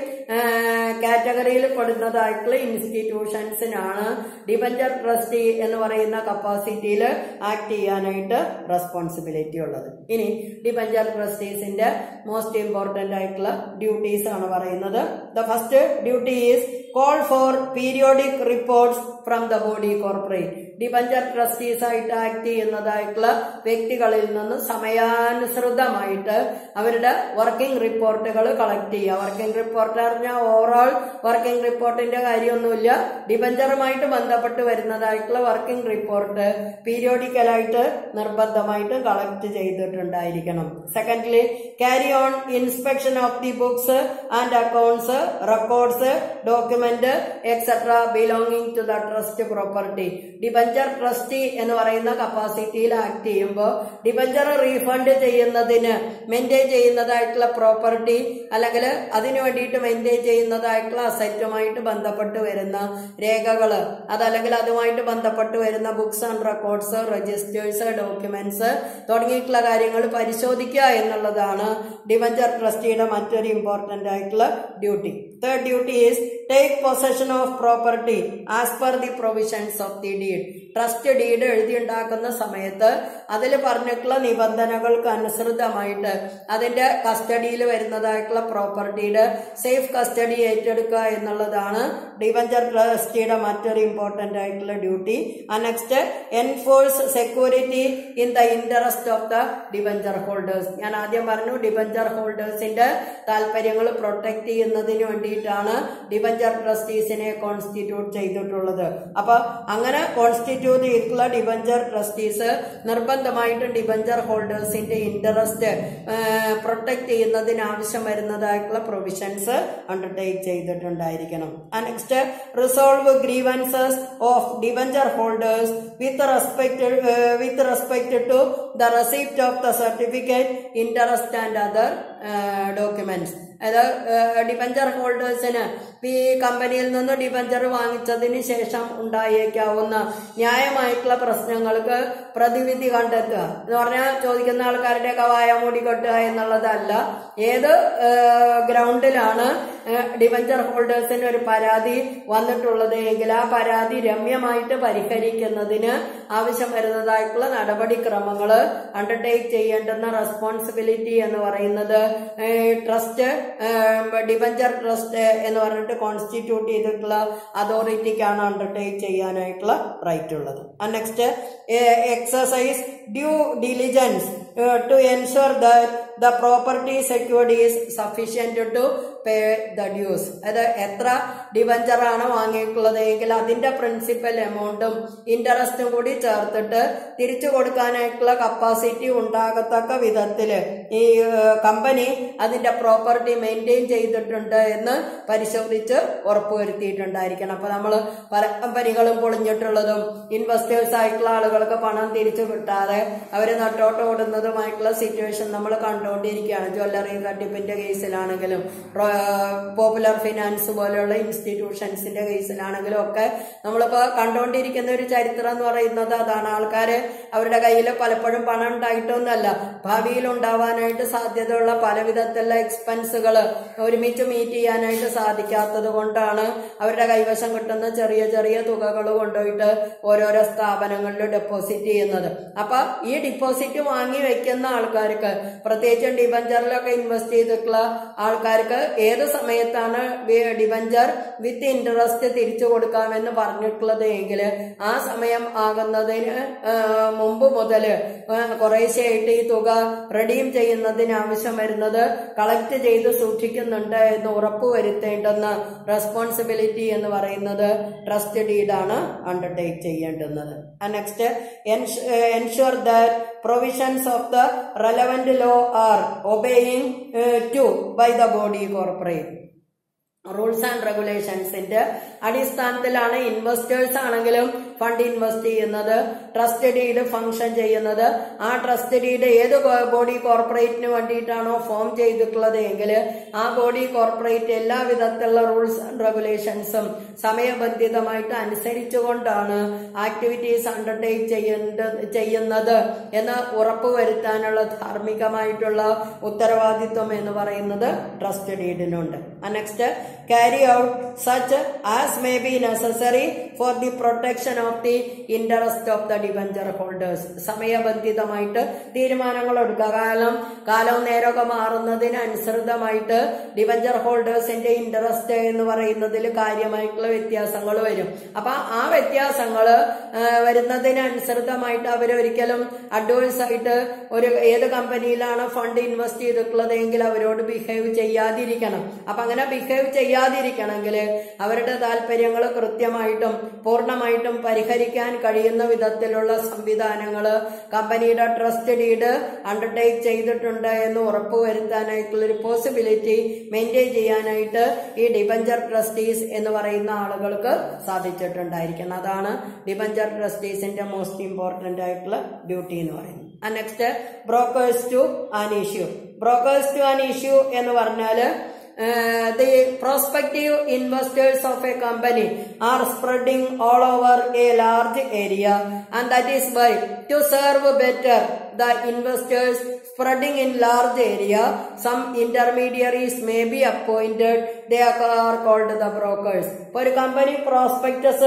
കാറ്റഗറിയിൽ പെടുന്നതായിട്ടുള്ള ഇൻസ്റ്റിറ്റ്യൂഷൻസിനാണ് ഡിബഞ്ചർ ട്രസ്റ്റി എന്ന് പറയുന്ന കപ്പാസിറ്റിയിൽ ആക്ട് ചെയ്യാനായിട്ട് റെസ്പോൺസിബിലിറ്റി ഉള്ളത് ഇനി ഡിബഞ്ചർ ട്രസ്റ്റീസിന്റെ മോസ്റ്റ് ഇമ്പോർട്ടന്റ് ആയിട്ടുള്ള ഡ്യൂട്ടീസ് ആണ് പറയുന്നത് the first duty is call for periodic reports from the body corporate debenture trustees ആയിട്ട് ആക്ട് ചെയ്യുന്നതായിട്ടുള്ള വ്യക്തികളിൽ നിന്ന് സമയാനുസൃതമായിട്ട് അവരുടെ വർക്കിംഗ് റിപ്പോർട്ടുകൾ കളക്ട് ചെയ്യുക വർക്കിംഗ് റിപ്പോർട്ട് പറഞ്ഞാൽ ഓവറോൾ വർക്കിംഗ് റിപ്പോർട്ടിന്റെ കാര്യമൊന്നുമില്ല ഡിബഞ്ചറുമായിട്ട് ബന്ധപ്പെട്ട് വരുന്നതായിട്ടുള്ള വർക്കിംഗ് റിപ്പോർട്ട് പീരിയോഡിക്കലായിട്ട് നിർബന്ധമായിട്ട് കളക്ട് ചെയ്തിട്ടുണ്ടായിരിക്കണം secondly carry on inspection of the books and accounts records document etcetera belonging to the trust property debenture trustee എന്ന് പറയുന്ന കപ്പാസിറ്റിയിൽ ആക്ട് ചെയ്യുമ്പോൾ ഡിബഞ്ചർ റീഫണ്ട് ചെയ്യുന്നതിന് മെയിൻറ്റെയിൻ ചെയ്യുന്നതായിട്ടുള്ള പ്രോപ്പർട്ടി അല്ലെങ്കിൽ അതിനു വേണ്ടിയിട്ട് മെയിൻറ്റെയിൻ ചെയ്യുന്നതായിട്ടുള്ള അസറ്റുമായിട്ട് ബന്ധപ്പെട്ട് വരുന്ന രേഖകൾ അതല്ലെങ്കിൽ അതുമായിട്ട് ബന്ധപ്പെട്ട് വരുന്ന books and records registers documents തുടങ്ങിയിട്ടുള്ള കാര്യങ്ങൾ പരിശോധിക്കുക എന്നുള്ളതാണ് ഡിബഞ്ചർ ട്രസ്റ്റിയുടെ മറ്റൊരു ഇമ്പോർട്ടന്റ് ആയിട്ടുള്ള duty third duty is take possession of property as per the provisions of the deed trust deed എഴുതിയുണ്ടാക്കുന്ന സമയത്ത് അതിൽ പറഞ്ഞിട്ടുള്ള നിബന്ധനകൾക്ക് അനുസൃതമായിട്ട് അതിന്റെ കസ്റ്റഡിയിൽ വരുന്നതായിട്ടുള്ള പ്രോപ്പർട്ടിയുടെ സേഫ് കസ്റ്റഡി ഏറ്റെടുക്കുക എന്നുള്ളതാണ് ഡിബഞ്ചർ ട്രസ്റ്റിയുടെ മറ്റൊരു ഇമ്പോർട്ടന്റ് ആയിട്ടുള്ള duty next enforce security in the interest of the debenture holders ഞാൻ ആദ്യം പറഞ്ഞു ഡിബഞ്ചർ ഹോൾഡേഴ്സിന്റെ താല്പര്യങ്ങൾ പ്രൊട്ടക്ട് ചെയ്യുന്നതിന് വേണ്ടിയിട്ടാണ് ഡിബഞ്ചർ ട്രസ്റ്റീസിനെ കോൺസ്റ്റിറ്റ്യൂട്ട് ചെയ്തിട്ടുള്ളത് അപ്പൊ അങ്ങനെ കോൺസ്റ്റിറ്റ്യൂട്ട് ചെയ്തിട്ടുള്ള ഡിബഞ്ചർ ട്രസ്റ്റീസ് നിർബന്ധമായിട്ടും ഡിബഞ്ചർ ഹോൾഡേഴ്സിന്റെ ഇൻട്രസ്റ്റ് പ്രൊട്ടക്ട് ചെയ്യുന്നതിന് ആവശ്യം വരുന്നതായിട്ടുള്ള പ്രൊവിഷൻസ് അണ്ടർടേക്ക് ചെയ്തിട്ടുണ്ടായിരിക്കണം next resolve grievances of debenture holders with respect with respect to the receipt of the certificate interest and other documents അതായത് ഡിബഞ്ചർ ഹോൾഡേഴ്സിന് ഈ കമ്പനിയിൽ നിന്ന് ഡിബഞ്ചർ വാങ്ങിച്ചതിന് ശേഷം ഉണ്ടായേക്കാവുന്ന ന്യായമായിട്ടുള്ള പ്രശ്നങ്ങൾക്ക് പ്രതിവിധി കണ്ടെത്തുക എന്ന് പറഞ്ഞാൽ ചോദിക്കുന്ന ആൾക്കാരുടെ കവായ മൂടി കെട്ടുക എന്നുള്ളതല്ല ഏത് ഗ്രൗണ്ടിലാണ് ഡിബഞ്ചർ ഹോൾഡേഴ്സിന് ഒരു പരാതി വന്നിട്ടുള്ളത് എങ്കിൽ ആ പരാതി രമ്യമായിട്ട് പരിഹരിക്കുന്നതിന് ആവശ്യം വരുന്നതായിട്ടുള്ള നടപടിക്രമങ്ങൾ അണ്ടർടേക്ക് ചെയ്യേണ്ടുന്ന റെസ്പോൺസിബിലിറ്റി എന്ന് പറയുന്നത് ട്രസ്റ്റ് ഡിബഞ്ചർ ട്രസ്റ്റ് എന്ന് പറഞ്ഞിട്ട് കോൺസ്റ്റിറ്റ്യൂട്ട് ചെയ്തിട്ടുള്ള അതോറിറ്റിക്കാണ് അണ്ടർടേക്ക് ചെയ്യാനായിട്ടുള്ള റൈറ്റ് ഉള്ളത് next exercise due diligence to ensure that the property secured is sufficient to pay the dues അത് എത്ര ഡിബഞ്ചറാണ് വാങ്ങിയിട്ടുള്ളത് എങ്കിൽ അതിന്റെ പ്രിൻസിപ്പൽ എമൗണ്ടും ഇൻട്രസ്റ്റും കൂടി ചേർത്തിട്ട് തിരിച്ചു കൊടുക്കാനായിട്ടുള്ള കപ്പാസിറ്റി ഉണ്ടാകത്തക്ക വിധത്തിൽ ഈ കമ്പനി അതിന്റെ പ്രോപ്പർട്ടി മെയിൻറ്റെയിൻ ചെയ്തിട്ടുണ്ട് എന്ന് പരിശോധിച്ച് ഉറപ്പുവരുത്തിയിട്ടുണ്ടായിരിക്കണം അപ്പൊ നമ്മൾ പല കമ്പനികളും പൊളിഞ്ഞിട്ടുള്ളതും ഇൻവെസ്റ്റേഴ്സ് ആയിട്ടുള്ള ആളുകൾക്ക് പണം തിരിച്ചു കിട്ടാതെ അവർ നട്ടോട്ട് ഓടുന്നതുമായിട്ടുള്ള സിറ്റുവേഷൻ നമ്മൾ കണ്ടുകൊണ്ടിരിക്കുകയാണ് ജ്വല്ലറി തട്ടിപ്പിന്റെ കേസിലാണെങ്കിലും പോപ്പുലർ ഫിനാൻസ് പോലെയുള്ള ഇൻസ്റ്റിറ്റ്യൂഷൻസിന്റെ കേസിലാണെങ്കിലും ഒക്കെ നമ്മളിപ്പോ കണ്ടുകൊണ്ടിരിക്കുന്ന ഒരു ചരിത്രം എന്ന് പറയുന്നത് അതാണ് ആൾക്കാര് അവരുടെ കയ്യിൽ പലപ്പോഴും പണം ഉണ്ടായിട്ടൊന്നല്ല ഭാവിയിൽ ഉണ്ടാവാനായിട്ട് സാധ്യതയുള്ള പല വിധത്തിലുള്ള എക്സ്പെൻസുകൾ ഒരുമിച്ച് മീറ്റ് ചെയ്യാനായിട്ട് സാധിക്കാത്തത് കൊണ്ടാണ് അവരുടെ കൈവശം കിട്ടുന്ന ചെറിയ ചെറിയ തുകകൾ കൊണ്ടുപോയിട്ട് ഓരോരോ സ്ഥാപനങ്ങളിൽ ഡെപ്പോസിറ്റ് ചെയ്യുന്നത് അപ്പൊ ഈ ഡിപ്പോസിറ്റ് വാങ്ങി വെക്കുന്ന ആൾക്കാർക്ക് പ്രത്യേകിച്ചും ഡിബഞ്ചറിലൊക്കെ ഇൻവെസ്റ്റ് ചെയ്തിട്ടുള്ള ആൾക്കാർക്ക് ഏത് സമയത്താണ് ഡിബഞ്ചർ വിത്ത് ഇൻട്രസ്റ്റ് തിരിച്ചു കൊടുക്കാമെന്ന് പറഞ്ഞിട്ടുള്ളത് എങ്കിൽ ആ സമയം ആകുന്നതിന് ആ, മുമ്പ് മുതൽ കുറേശ്ശെയായിട്ട് ഈ തുക റെഡീം ചെയ്യുന്നതിന് ആവശ്യം വരുന്നത് കളക്ട് ചെയ്ത് സൂക്ഷിക്കുന്നുണ്ട് എന്ന് ഉറപ്പുവരുത്തേണ്ടുന്ന റെസ്പോൺസിബിലിറ്റി എന്ന് പറയുന്നത് ട്രസ്റ്റ് ഡീഡാണ് അണ്ടർടേക്ക് ചെയ്യേണ്ടുന്നത് next ensure that provisions of the relevant law are obeying to by the body corporate rules and റെഗുലേഷൻസിന്റെ അടിസ്ഥാനത്തിലാണ് ഇൻവെസ്റ്റേഴ്സ് ആണെങ്കിലും ഫണ്ട് ഇൻവെസ്റ്റ് ചെയ്യുന്നത് ട്രസ്റ്റ് ഡീഡ് ഫംഗ്ഷൻ ചെയ്യുന്നത് ആ ട്രസ്റ്റ് ഡീഡ് ഏത് ബോഡി കോർപ്പറേറ്റിന് വേണ്ടിയിട്ടാണോ ഫോം ചെയ്തിട്ടുള്ളത് എങ്കിൽ ആ ബോഡി കോർപ്പറേറ്റ് എല്ലാ വിധത്തിലുള്ള റൂൾസ് ആൻഡ് റെഗുലേഷൻസും സമയബന്ധിതമായിട്ട് അനുസരിച്ചുകൊണ്ടാണ് ആക്ടിവിറ്റീസ് അണ്ടർടേക്ക് ചെയ്യേണ്ട ചെയ്യുന്നത് എന്ന് ഉറപ്പുവരുത്താനുള്ള ധാർമ്മികമായിട്ടുള്ള ഉത്തരവാദിത്വം എന്ന് പറയുന്നത് ട്രസ്റ്റ് ഡീഡിനുണ്ട് next carry out such as may be necessary for the protection of the interest of the debenture holders സമയബന്ധിതമായിട്ട് തീരുമാനങ്ങൾ എടുക്കുക കാരണം കാലവും നേരമൊക്കെ മാറുന്നതിന് അനുസൃതമായിട്ട് ഡിബഞ്ചർ ഹോൾഡേഴ്സിന്റെ ഇൻട്രസ്റ്റ് എന്ന് പറയുന്നതിൽ കാര്യമായിട്ടുള്ള വ്യത്യാസങ്ങൾ വരും അപ്പൊ ആ വ്യത്യാസങ്ങൾ വരുന്നതിന് അനുസൃതമായിട്ട് അവരൊരിക്കലും അഡ്വൈസ് ആയിട്ട് ഒരു ഏത് കമ്പനിയിലാണ് ഫണ്ട് ഇൻവെസ്റ്റ് ചെയ്തിട്ടുള്ളത് എങ്കിൽ അവരോട് ബിഹേവ് ചെയ്യാതിരിക്കണം അപ്പൊ അങ്ങനെ ബിഹേവ് ചെയ്യാതിരിക്കണമെങ്കിൽ അവരുടെ താല്പര്യങ്ങൾ കൃത്യമായിട്ടും പൂർണ്ണമായിട്ടും പരിഹരിക്കാൻ കഴിയുന്ന വിധത്തിലുള്ള സംവിധാനങ്ങൾ കമ്പനിയുടെ ട്രസ്റ്റ് ഡീഡ് അണ്ടർടേക്ക് ചെയ്തിട്ടുണ്ട് എന്ന് ഉറപ്പുവരുത്താനായിട്ടുള്ള ഒരു പോസിബിലിറ്റി മെയിൻറ്റെയിൻ ചെയ്യാനായിട്ട് ഈ ഡിബഞ്ചർ ട്രസ്റ്റീസ് എന്ന് പറയുന്ന ആളുകൾക്ക് സാധിച്ചിട്ടുണ്ടായിരിക്കണം അതാണ് ഡിബഞ്ചർ ട്രസ്റ്റീസിന്റെ മോസ്റ്റ് ഇമ്പോർട്ടന്റ് ആയിട്ടുള്ള ഡ്യൂട്ടി എന്ന് പറയുന്നത് next brokers to an issue brokers to an issue എന്ന് പറഞ്ഞാല് uh, the prospective investors of a company are spreading all over a large area and that is why to serve better the investors spreading in large area some intermediaries may be appointed they are called the brokers ഇപ്പൊ ഒരു company prospectus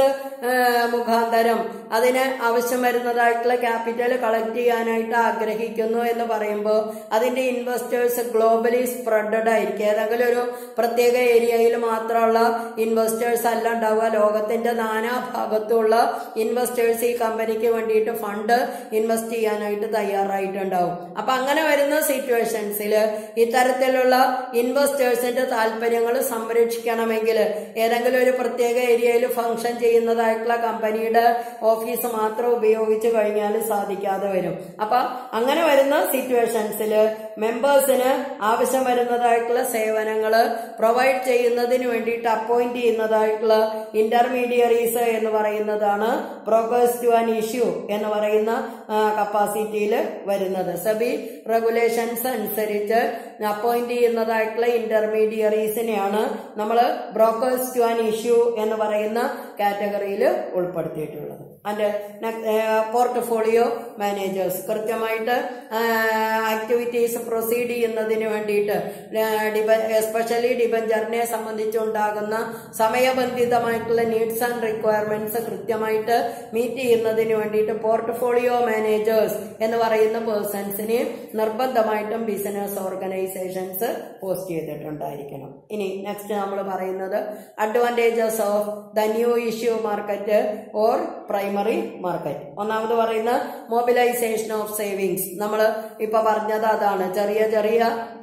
മുഖാന്തരം അതിന് ആവശ്യം വരുന്നതായിട്ടുള്ള capital collect ചെയ്യാനായിട്ട് ആഗ്രഹിക്കുന്നു എന്ന് പറയുമ്പോൾ അതിന്റെ ഇൻവെസ്റ്റേഴ്സ് ഗ്ലോബലി സ്പ്രെഡഡ് ആയിരിക്കും ഏതെങ്കിലും ഒരു പ്രത്യേക ഏരിയയിൽ മാത്രമുള്ള ഇൻവെസ്റ്റേഴ്സ് അല്ല ഉണ്ടാവുക ലോകത്തിന്റെ നാനാ ഭാഗത്തുള്ള ഇൻവെസ്റ്റേഴ്സ് ഈ കമ്പനിക്ക് വേണ്ടിയിട്ട് ഫണ്ട് ഇൻവെസ്റ്റ് ചെയ്യാനായിട്ട് തയ്യാറായിട്ടുണ്ടാവും അപ്പൊ അങ്ങനെ വരുന്ന സിറ്റുവേഷൻസിൽ ഇത്തരത്തിലുള്ള ഇൻവെസ്റ്റേഴ്സിന്റെ താല്പര്യങ്ങൾ സംരക്ഷിക്കണമെങ്കിൽ ഏതെങ്കിലും ഒരു പ്രത്യേക ഏരിയയിൽ ഫംഗ്ഷൻ ചെയ്യുന്നതായിട്ടുള്ള കമ്പനിയുടെ ഓഫീസ് മാത്രം ഉപയോഗിച്ച് കഴിഞ്ഞാൽ സാധിക്കാതെ വരും അപ്പൊ അങ്ങനെ വരുന്ന സിറ്റുവേഷൻസിൽ മെമ്പേഴ്സിന് ആവശ്യം വരുന്നതായിട്ടുള്ള സേവനങ്ങൾ പ്രൊവൈഡ് ചെയ്യുന്നതിന് വേണ്ടിയിട്ട് അപ്പോയിന്റ് ചെയ്യുന്നതായിട്ടുള്ള ഇന്റർമീഡിയറീസ് എന്ന് പറയുന്നതാണ് ബ്രോക്കേഴ്സ് ടു ആൻ ഇഷ്യൂ എന്ന് പറയുന്ന കപ്പാസിറ്റിയിൽ വരുന്നത് സബി റെഗുലേഷൻസ് അനുസരിച്ച് അപ്പോയിന്റ് ചെയ്യുന്നതായിട്ടുള്ള ഇന്റർമീഡിയറീസിനെയാണ് നമ്മൾ ബ്രോക്കേഴ്സ് ടു ആൻ ഇഷ്യൂ എന്ന് പറയുന്ന കാറ്റഗറിയിൽ ഉൾപ്പെടുത്തിയിട്ടുള്ളത് ആൻഡ് പോർട്ട്ഫോളിയോ മാനേജേഴ്സ് കൃത്യമായിട്ട് ആക്ടിവിറ്റീസ് പ്രൊസീഡ് ചെയ്യുന്നതിന് വേണ്ടിയിട്ട് എസ്പെഷ്യലി ഡിബഞ്ചറിനെ സംബന്ധിച്ചുണ്ടാകുന്ന സമയബന്ധിതമായിട്ടുള്ള നീഡ്സ് ആൻഡ് റിക്വയർമെന്റ്സ് കൃത്യമായിട്ട് മീറ്റ് ചെയ്യുന്നതിന് വേണ്ടിയിട്ട് പോർട്ട്ഫോളിയോ മാനേജേഴ്സ് എന്ന് പറയുന്ന പേഴ്സൺസിനെ നിർബന്ധമായിട്ടും ബിസിനസ് ഓർഗനൈസേഷൻസ് പോസ്റ്റ് ചെയ്തിട്ടുണ്ടായിരിക്കണം ഇനി നെക്സ്റ്റ് നമ്മൾ പറയുന്നത് advantages of the new issue market or primary market ഒന്നാമത് പറയുന്ന മൊബിലൈസേഷൻ ഓഫ് സേവിങ്സ് നമ്മൾ ഇപ്പൊ പറഞ്ഞത് അതാണ് ചെറിയ ചെറിയ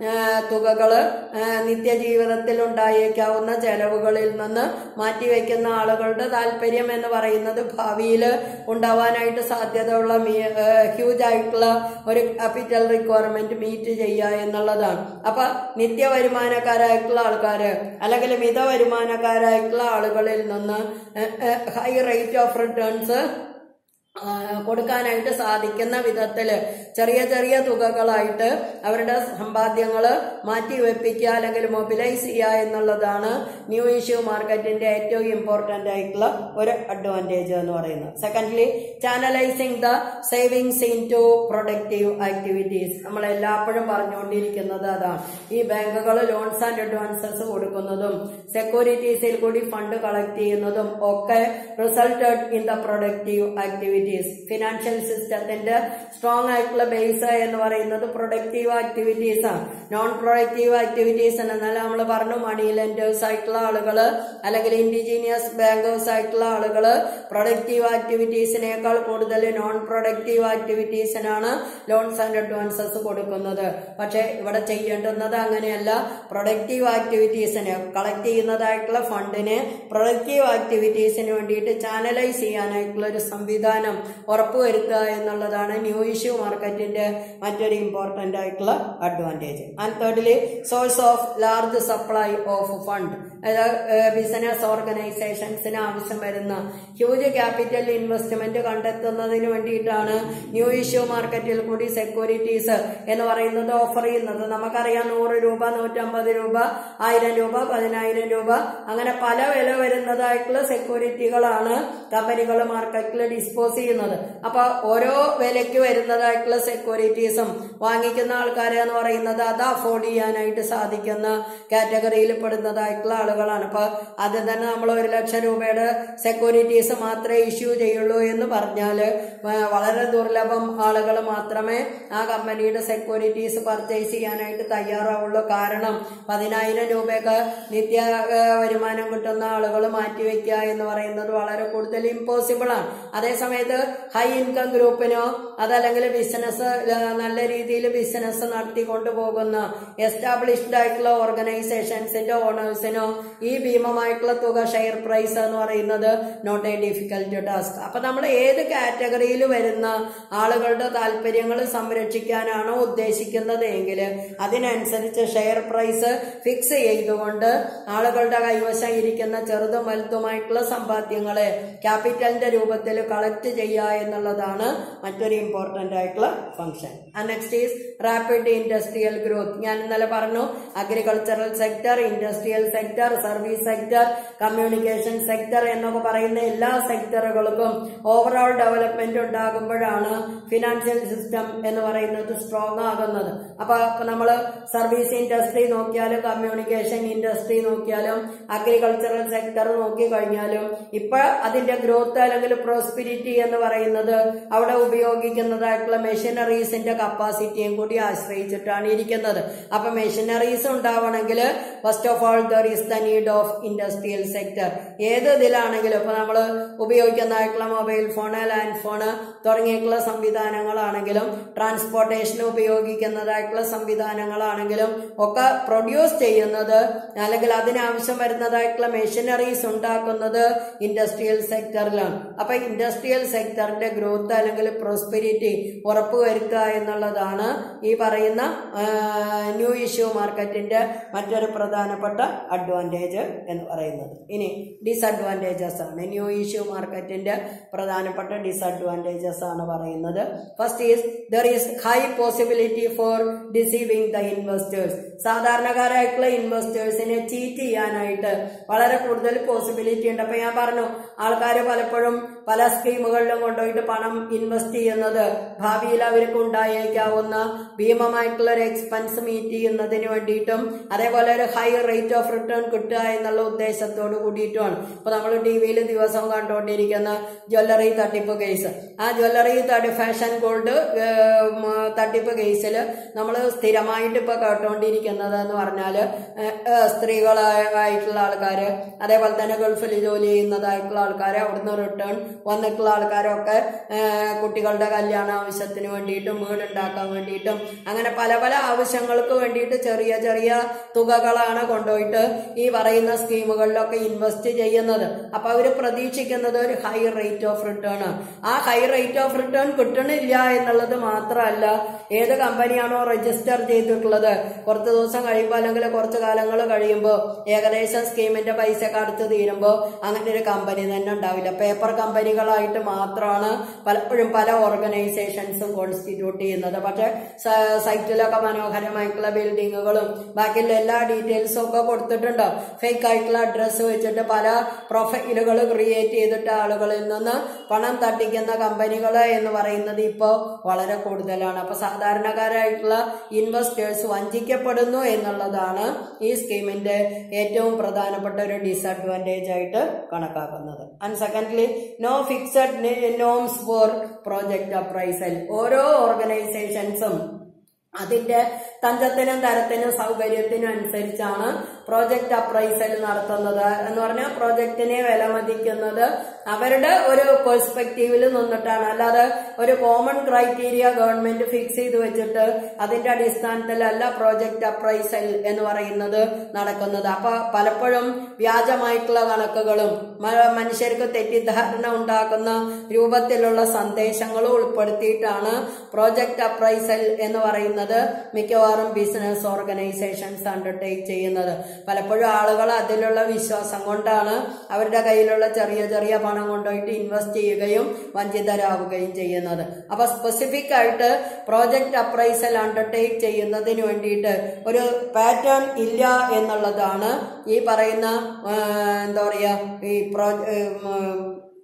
തുകകള് നിത്യജീവിതത്തിൽ ഉണ്ടായേക്കാവുന്ന ചെലവുകളിൽ നിന്ന് മാറ്റിവെക്കുന്ന ആളുകളുടെ താല്പര്യം എന്ന് പറയുന്നത് ഭാവിയിൽ ഉണ്ടാവാനായിട്ട് സാധ്യതയുള്ള ഹ്യൂജ് ആയിട്ടുള്ള ഒരു ക്യാപിറ്റൽ റിക്വയർമെന്റ് മീറ്റ് ചെയ്യുക എന്നുള്ളതാണ് അപ്പൊ നിത്യ വരുമാനക്കാരായിട്ടുള്ള ആൾക്കാര് അല്ലെങ്കിൽ മിത വരുമാനക്കാരായിട്ടുള്ള ആളുകളിൽ നിന്ന് ഹൈ റേറ്റ് ഓഫ് റിട്ടേൺസ് കൊടുക്കാനായിട്ട് സാധിക്കുന്ന വിധത്തില് ചെറിയ ചെറിയ തുകകളായിട്ട് അവരുടെ സമ്പാദ്യങ്ങള് മാറ്റിവെപ്പിക്കുക അല്ലെങ്കിൽ മൊബിലൈസ് ചെയ്യുക എന്നുള്ളതാണ് ന്യൂ ഇഷ്യൂ മാർക്കറ്റിന്റെ ഏറ്റവും ഇമ്പോർട്ടന്റ് ആയിട്ടുള്ള ഒരു അഡ്വാൻറ്റേജ് എന്ന് പറയുന്നത് secondly channelising the savings into productive activities നമ്മൾ എല്ലാപ്പോഴും പറഞ്ഞുകൊണ്ടിരിക്കുന്നത് അതാണ് ഈ ബാങ്കുകൾ ലോൺസ് ആൻഡ് അഡ്വാൻസസ് കൊടുക്കുന്നതും സെക്യൂരിറ്റീസിൽ കൂടി ഫണ്ട് കളക്ട് ചെയ്യുന്നതും ഒക്കെ resulted in the productive activity activities financial സിസ്റ്റത്തിന്റെ സ്ട്രോങ് ആയിട്ടുള്ള ബേസ് എന്ന് പറയുന്നത് പ്രൊഡക്റ്റീവ് ആക്ടിവിറ്റീസ് ആണ് നോൺ പ്രൊഡക്റ്റീവ് ആക്ടിവിറ്റീസ് എന്നാൽ നമ്മൾ പറഞ്ഞു മണി ലെൻഡേഴ്സ് ആയിട്ടുള്ള ആളുകള് അല്ലെങ്കിൽ ഇൻഡിജീനിയസ് ബാങ്കേഴ്സ് ആയിട്ടുള്ള ആളുകള് പ്രൊഡക്റ്റീവ് ആക്ടിവിറ്റീസിനേക്കാൾ കൂടുതൽ നോൺ പ്രൊഡക്റ്റീവ് ആക്ടിവിറ്റീസിനാണ് ലോൺസ് ആൻഡ് അഡ്വാൻസസ് കൊടുക്കുന്നത് പക്ഷെ ഇവിടെ ചെയ്യേണ്ടുന്നത് അങ്ങനെയല്ല പ്രൊഡക്റ്റീവ് ആക്ടിവിറ്റീസിന് കളക്ട് ചെയ്യുന്നതായിട്ടുള്ള ഫണ്ടിനെ പ്രൊഡക്റ്റീവ് ആക്ടിവിറ്റീസിന് വേണ്ടിയിട്ട് ചാനലൈസ് ചെയ്യാനായിട്ടുള്ള ഒരു സംവിധാനം ഉറപ്പുവരുത്തുക എന്നുള്ളതാണ് ന്യൂ ഇഷ്യൂ മാർക്കറ്റിന്റെ മറ്റൊരു ഇമ്പോർട്ടന്റ് ആയിട്ടുള്ള advantage and thirdly source of large supply of fund business ഓർഗനൈസേഷൻസിന് ആവശ്യം വരുന്ന ഹ്യൂജ് ക്യാപിറ്റൽ ഇൻവെസ്റ്റ്മെന്റ് കണ്ടെത്തുന്നതിന് വേണ്ടിയിട്ടാണ് ന്യൂ ഇഷ്യൂ മാർക്കറ്റിൽ കൂടി സെക്യൂരിറ്റീസ് എന്ന് പറയുന്നത് ഓഫർ ചെയ്യുന്നത് നമുക്കറിയാം നൂറ് രൂപ നൂറ്റമ്പത് രൂപ ആയിരം രൂപ പതിനായിരം രൂപ അങ്ങനെ പല വില വരുന്നതായിട്ടുള്ള സെക്യൂരിറ്റികളാണ് കമ്പനികൾ മാർക്കറ്റിൽ ഡിസ്പോസ് ചെയ്യുന്നത് അപ്പൊ ഓരോ വിലയ്ക്ക് വരുന്നതായിട്ടുള്ള സെക്യൂരിറ്റീസും വാങ്ങിക്കുന്ന ആൾക്കാരെ എന്ന് പറയുന്നത് അത് അഫോർഡ് ചെയ്യാനായിട്ട് സാധിക്കുന്ന കാറ്റഗറിയിൽ പെടുന്നതായിട്ടുള്ള ആളുകളാണ് അപ്പൊ ആദ്യം തന്നെ നമ്മൾ ഒരു ലക്ഷം രൂപയുടെ സെക്യൂരിറ്റീസ് മാത്രമേ ഇഷ്യൂ ചെയ്യുള്ളൂ എന്ന് പറഞ്ഞാല് വ- വളരെ ദുർലഭം ആളുകൾ മാത്രമേ ആ കമ്പനിയുടെ സെക്യൂരിറ്റീസ് പർച്ചേസ് ചെയ്യാനായിട്ട് തയ്യാറാവുള്ളൂ കാരണം പതിനായിരം രൂപയൊക്കെ നിത്യ ഏഹ്, വരുമാനം കിട്ടുന്ന ആളുകൾ മാറ്റിവെക്കുക എന്ന് പറയുന്നത് വളരെ കൂടുതൽ ഇമ്പോസിബിൾ ആണ് അതേസമയത്ത് ഹൈ ഇൻകം ഗ്രൂപ്പിനോ അതല്ലെങ്കിൽ ബിസിനസ് നല്ല രീതിയിൽ ബിസിനസ് നടത്തിക്കൊണ്ടു പോകുന്ന എസ്റ്റാബ്ലിഷ്ഡ് ആയിട്ടുള്ള ഓർഗനൈസേഷൻസിന്റെ ഓണേഴ്സിനോ ഈ ഭീമമായിട്ടുള്ള തുക ഷെയർ പ്രൈസ് എന്ന് പറയുന്നത് നോട്ട് എ ഡിഫിക്കൽട്ട് ടാസ്ക് അപ്പൊ നമ്മൾ ഏത് കാറ്റഗറിയിൽ വരുന്ന ആളുകളുടെ താല്പര്യങ്ങൾ സംരക്ഷിക്കാനാണോ ഉദ്ദേശിക്കുന്നത് എങ്കിൽ അതിനനുസരിച്ച് ഷെയർ പ്രൈസ് ഫിക്സ് ചെയ്തുകൊണ്ട് ആളുകളുടെ കൈവശം ഇരിക്കുന്ന ചെറുതും വലുതുമായിട്ടുള്ള സമ്പാദ്യങ്ങളെ ക്യാപിറ്റലിന്റെ രൂപത്തിൽ കളക്ട് ചെയ്യുക എന്നുള്ളതാണ് മറ്റൊരു ഇമ്പോർട്ടന്റ് ആയിട്ടുള്ള function next is rapid industrial growth ഞാൻ ഇന്നലെ പറഞ്ഞു agricultural sector industrial sector service sector communication sector എന്നൊക്കെ പറയുന്ന എല്ലാ സെക്ടറുകൾക്കും ഓവറോൾ ഡെവലപ്മെന്റ് ഉണ്ടാകുമ്പോഴാണ് ഫിനാൻഷ്യൽ സിസ്റ്റം എന്ന് പറയുന്നത് സ്ട്രോങ് ആകുന്നത് അപ്പൊ ഇപ്പൊ നമ്മള് സർവീസ് ഇൻഡസ്ട്രി നോക്കിയാലും കമ്മ്യൂണിക്കേഷൻ ഇൻഡസ്ട്രി നോക്കിയാലും അഗ്രികൾച്ചറൽ സെക്ടർ നോക്കി കഴിഞ്ഞാലും ഇപ്പൊ അതിന്റെ ഗ്രോത്ത് അല്ലെങ്കിൽ പ്രോസ്പിരിറ്റി എന്ന് പറയുന്നത് അവിടെ ഉപയോഗിക്കുന്നതായിട്ടുള്ള മെഷീനറീസിന്റെ കപ്പാസിറ്റിയും കൂടി ആശ്രയിച്ചിട്ടാണ് ഇരിക്കുന്നത് അപ്പൊ മെഷീനറീസ് ഉണ്ടാവണമെങ്കിൽ first of all there is the need of industrial sector ഏത് ഇതിലാണെങ്കിലും ഇപ്പൊ നമ്മൾ ഉപയോഗിക്കുന്നതായിട്ടുള്ള മൊബൈൽ ഫോണ് ലാൻഡ് ഫോണ് തുടങ്ങിയിട്ടുള്ള സംവിധാനങ്ങളാണെങ്കിലും ട്രാൻസ്പോർട്ടേഷന് ഉപയോഗിക്കുന്നതായിട്ടുള്ള സംവിധാനങ്ങളാണെങ്കിലും ഒക്കെ പ്രൊഡ്യൂസ് ചെയ്യുന്നത് അല്ലെങ്കിൽ അതിനാവശ്യം വരുന്നതായിട്ടുള്ള മെഷീനറീസ് ഉണ്ടാക്കുന്നത് ഇൻഡസ്ട്രിയൽ സെക്ടറിലാണ് അപ്പൊ ഇൻഡസ്ട്രിയൽ സെക്ടറിന്റെ ഗ്രോത്ത് അല്ലെങ്കിൽ പ്രോസ്പെരിറ്റി ഉറപ്പുവരുത്തുക എന്നുള്ളതാണ് ഈ പറയുന്ന ന്യൂ ഇഷ്യൂ മാർക്കറ്റിന്റെ മറ്റൊരു പ്രധാനപ്പെട്ട അഡ്വാൻറ്റേജ് എന്ന് പറയുന്നത് ഇനി ഡിസഡ്വാൻറ്റേജസ് ആണ് ന്യൂ ഇഷ്യൂ മാർക്കറ്റിന്റെ പ്രധാനപ്പെട്ട ഡിസഡ്വാൻറ്റേജസ് ആണ് പറയുന്നത് first is there is high possibility for deceiving the investors സാധാരണക്കാരായിട്ടുള്ള ഇൻവെസ്റ്റേഴ്സിനെ ചീറ്റ് ചെയ്യാനായിട്ട് വളരെ കൂടുതൽ പോസിബിലിറ്റി ഉണ്ട് അപ്പൊ ഞാൻ പറഞ്ഞു ആൾക്കാർ പലപ്പോഴും പല സ്കീമുകളിലും കൊണ്ടുപോയിട്ട് പണം ഇൻവെസ്റ്റ് ചെയ്യുന്നത് ഭാവിയിൽ അവർക്ക് ഉണ്ടായേക്കാവുന്ന ഭീമമായിട്ടുള്ള ഒരു എക്സ്പെൻസ് മീറ്റ് ചെയ്യുന്നതിന് വേണ്ടിയിട്ടും അതേപോലെ ഒരു ഹൈ റേറ്റ് ഓഫ് റിട്ടേൺ കിട്ടുക എന്നുള്ള ഉദ്ദേശത്തോട് കൂടിയിട്ടുമാണ് ഇപ്പൊ നമ്മൾ ടി വിയിൽ ദിവസം കണ്ടുകൊണ്ടിരിക്കുന്ന ജ്വല്ലറി തട്ടിപ്പ് കേസ് ആ ജ്വല്ലറി തടി ഫാഷൻ ഗോൾഡ് തട്ടിപ്പ് കേസിൽ നമ്മൾ സ്ഥിരമായിട്ട് ഇപ്പൊ കേട്ടോണ്ടിരിക്കുന്നത് എന്ന് പറഞ്ഞാല് ഏഹ്, ഏഹ്, സ്ത്രീകളായിട്ടുള്ള ആൾക്കാര് അതേപോലെ തന്നെ ഗൾഫിൽ ജോലി ചെയ്യുന്നതായിട്ടുള്ള ആൾക്കാര് അവിടുന്ന് റിട്ടേൺ വന്നിട്ടുള്ള ആൾക്കാരൊക്കെ ഏഹ്, കുട്ടികളുടെ കല്യാണ ആവശ്യത്തിന് വേണ്ടിയിട്ടും വീടുണ്ടാക്കാൻ വേണ്ടിയിട്ടും അങ്ങനെ പല പല ആവശ്യങ്ങൾക്ക് വേണ്ടിയിട്ട് ചെറിയ ചെറിയ തുകകളാണ് കൊണ്ടുപോയിട്ട് ഈ പറയുന്ന സ്കീമുകളിലൊക്കെ ഇൻവെസ്റ്റ് ചെയ്യുന്നത് അപ്പൊ അവര് പ്രതീക്ഷിക്കുന്നത് ഒരു ഹൈ റേറ്റ് ഓഫ് റിട്ടേൺ ആണ് ആ ഹൈ റേറ്റ് ഓഫ് റിട്ടേൺ കിട്ടണില്ല എന്നുള്ളത് മാത്രമല്ല ഏത് കമ്പനിയാണോ രജിസ്റ്റർ ചെയ്തിട്ടുള്ളത് കുറച്ച് ദിവസം കഴിയുമ്പോൾ അല്ലെങ്കിൽ കുറച്ച് കാലങ്ങൾ കഴിയുമ്പോൾ ഏകദേശം സ്കീമിന്റെ പൈസ ഒക്കെ അടുത്ത് തീരുമ്പോൾ അങ്ങനെ ഒരു കമ്പനി തന്നെ ഉണ്ടാവില്ല പേപ്പർ കമ്പനികളായിട്ട് മാത്രമാണ് പലപ്പോഴും പല ഓർഗനൈസേഷൻസും കോൺസ്റ്റിറ്റ്യൂട്ട് ചെയ്യുന്നത് പക്ഷെ സ- സൈറ്റിലൊക്കെ മനോഹരമായിട്ടുള്ള ബിൽഡിങ്ങുകളും ബാക്കിയുള്ള എല്ലാ ഡീറ്റെയിൽസും ഒക്കെ കൊടുത്തിട്ടുണ്ടോ ഫേക്ക് ആയിട്ടുള്ള അഡ്രസ്സ് വെച്ചിട്ട് പല പ്രൊഫൈലുകൾ ക്രിയേറ്റ് ചെയ്തിട്ട് ആളുകളിൽ നിന്ന് പണം തട്ടിക്കുന്ന കമ്പനികൾ എന്ന് പറയുന്നത് ഇപ്പോൾ വളരെ കൂടുതലാണ് അപ്പൊ സാധാരണക്കാരായിട്ടുള്ള ഇൻവെസ്റ്റേഴ്സ് വഞ്ചിക്കപ്പെടുന്നു എന്നുള്ളതാണ് ഈ സ്കീമിന്റെ ഏറ്റവും പ്രധാനപ്പെട്ട ഒരു ഡിസഡ്വാൻറ്റേജ് ആയിട്ട് കണക്കാക്കുന്നത് and secondly no fixed norms for project appraisal ഓരോ ഓർഗനൈസേഷൻസും അതിന്റെ തഞ്ചത്തിനും തരത്തിനും സൗകര്യത്തിനും അനുസരിച്ചാണ് പ്രോജക്റ്റ് അപ്രൈസൽ നടത്തുന്നത് എന്ന് പറഞ്ഞാൽ പ്രോജക്റ്റിനെ വിലമതിക്കുന്നത് അവരുടെ ഒരു പെർസ്പെക്റ്റീവിൽ നിന്നിട്ടാണ് അല്ലാതെ ഒരു കോമൺ ക്രൈറ്റീരിയ ഗവൺമെന്റ് ഫിക്സ് ചെയ്ത് വെച്ചിട്ട് അതിന്റെ അടിസ്ഥാനത്തിലല്ല പ്രോജക്റ്റ് അപ്രൈസൽ എന്ന് പറയുന്നത് നടക്കുന്നത് അപ്പൊ പലപ്പോഴും വ്യാജമായിട്ടുള്ള കണക്കുകളും മ- മനുഷ്യർക്ക് തെറ്റിദ്ധാരണ ഉണ്ടാക്കുന്ന രൂപത്തിലുള്ള സന്ദേശങ്ങളും ഉൾപ്പെടുത്തിയിട്ടാണ് പ്രോജക്റ്റ് അപ്രൈസൽ എന്ന് പറയുന്നത് മിക്കവാറും ബിസിനസ് ഓർഗനൈസേഷൻസ് അണ്ടർടേക്ക് ചെയ്യുന്നത് പലപ്പോഴും ആളുകൾ അതിലുള്ള വിശ്വാസം കൊണ്ടാണ് അവരുടെ കയ്യിലുള്ള ചെറിയ ചെറിയ പണം കൊണ്ടുപോയിട്ട് ഇൻവെസ്റ്റ് ചെയ്യുകയും വഞ്ചിതരാവുകയും ചെയ്യുന്നത് അപ്പൊ സ്പെസിഫിക് ആയിട്ട് പ്രോജക്റ്റ് അപ്രൈസൽ അണ്ടർടേക്ക് ചെയ്യുന്നതിന് വേണ്ടിയിട്ട് ഒരു പാറ്റേൺ ഇല്ല എന്നുള്ളതാണ് ഈ പറയുന്ന ആ, എന്താ പറയാ ഈ പ്രോ ഉം,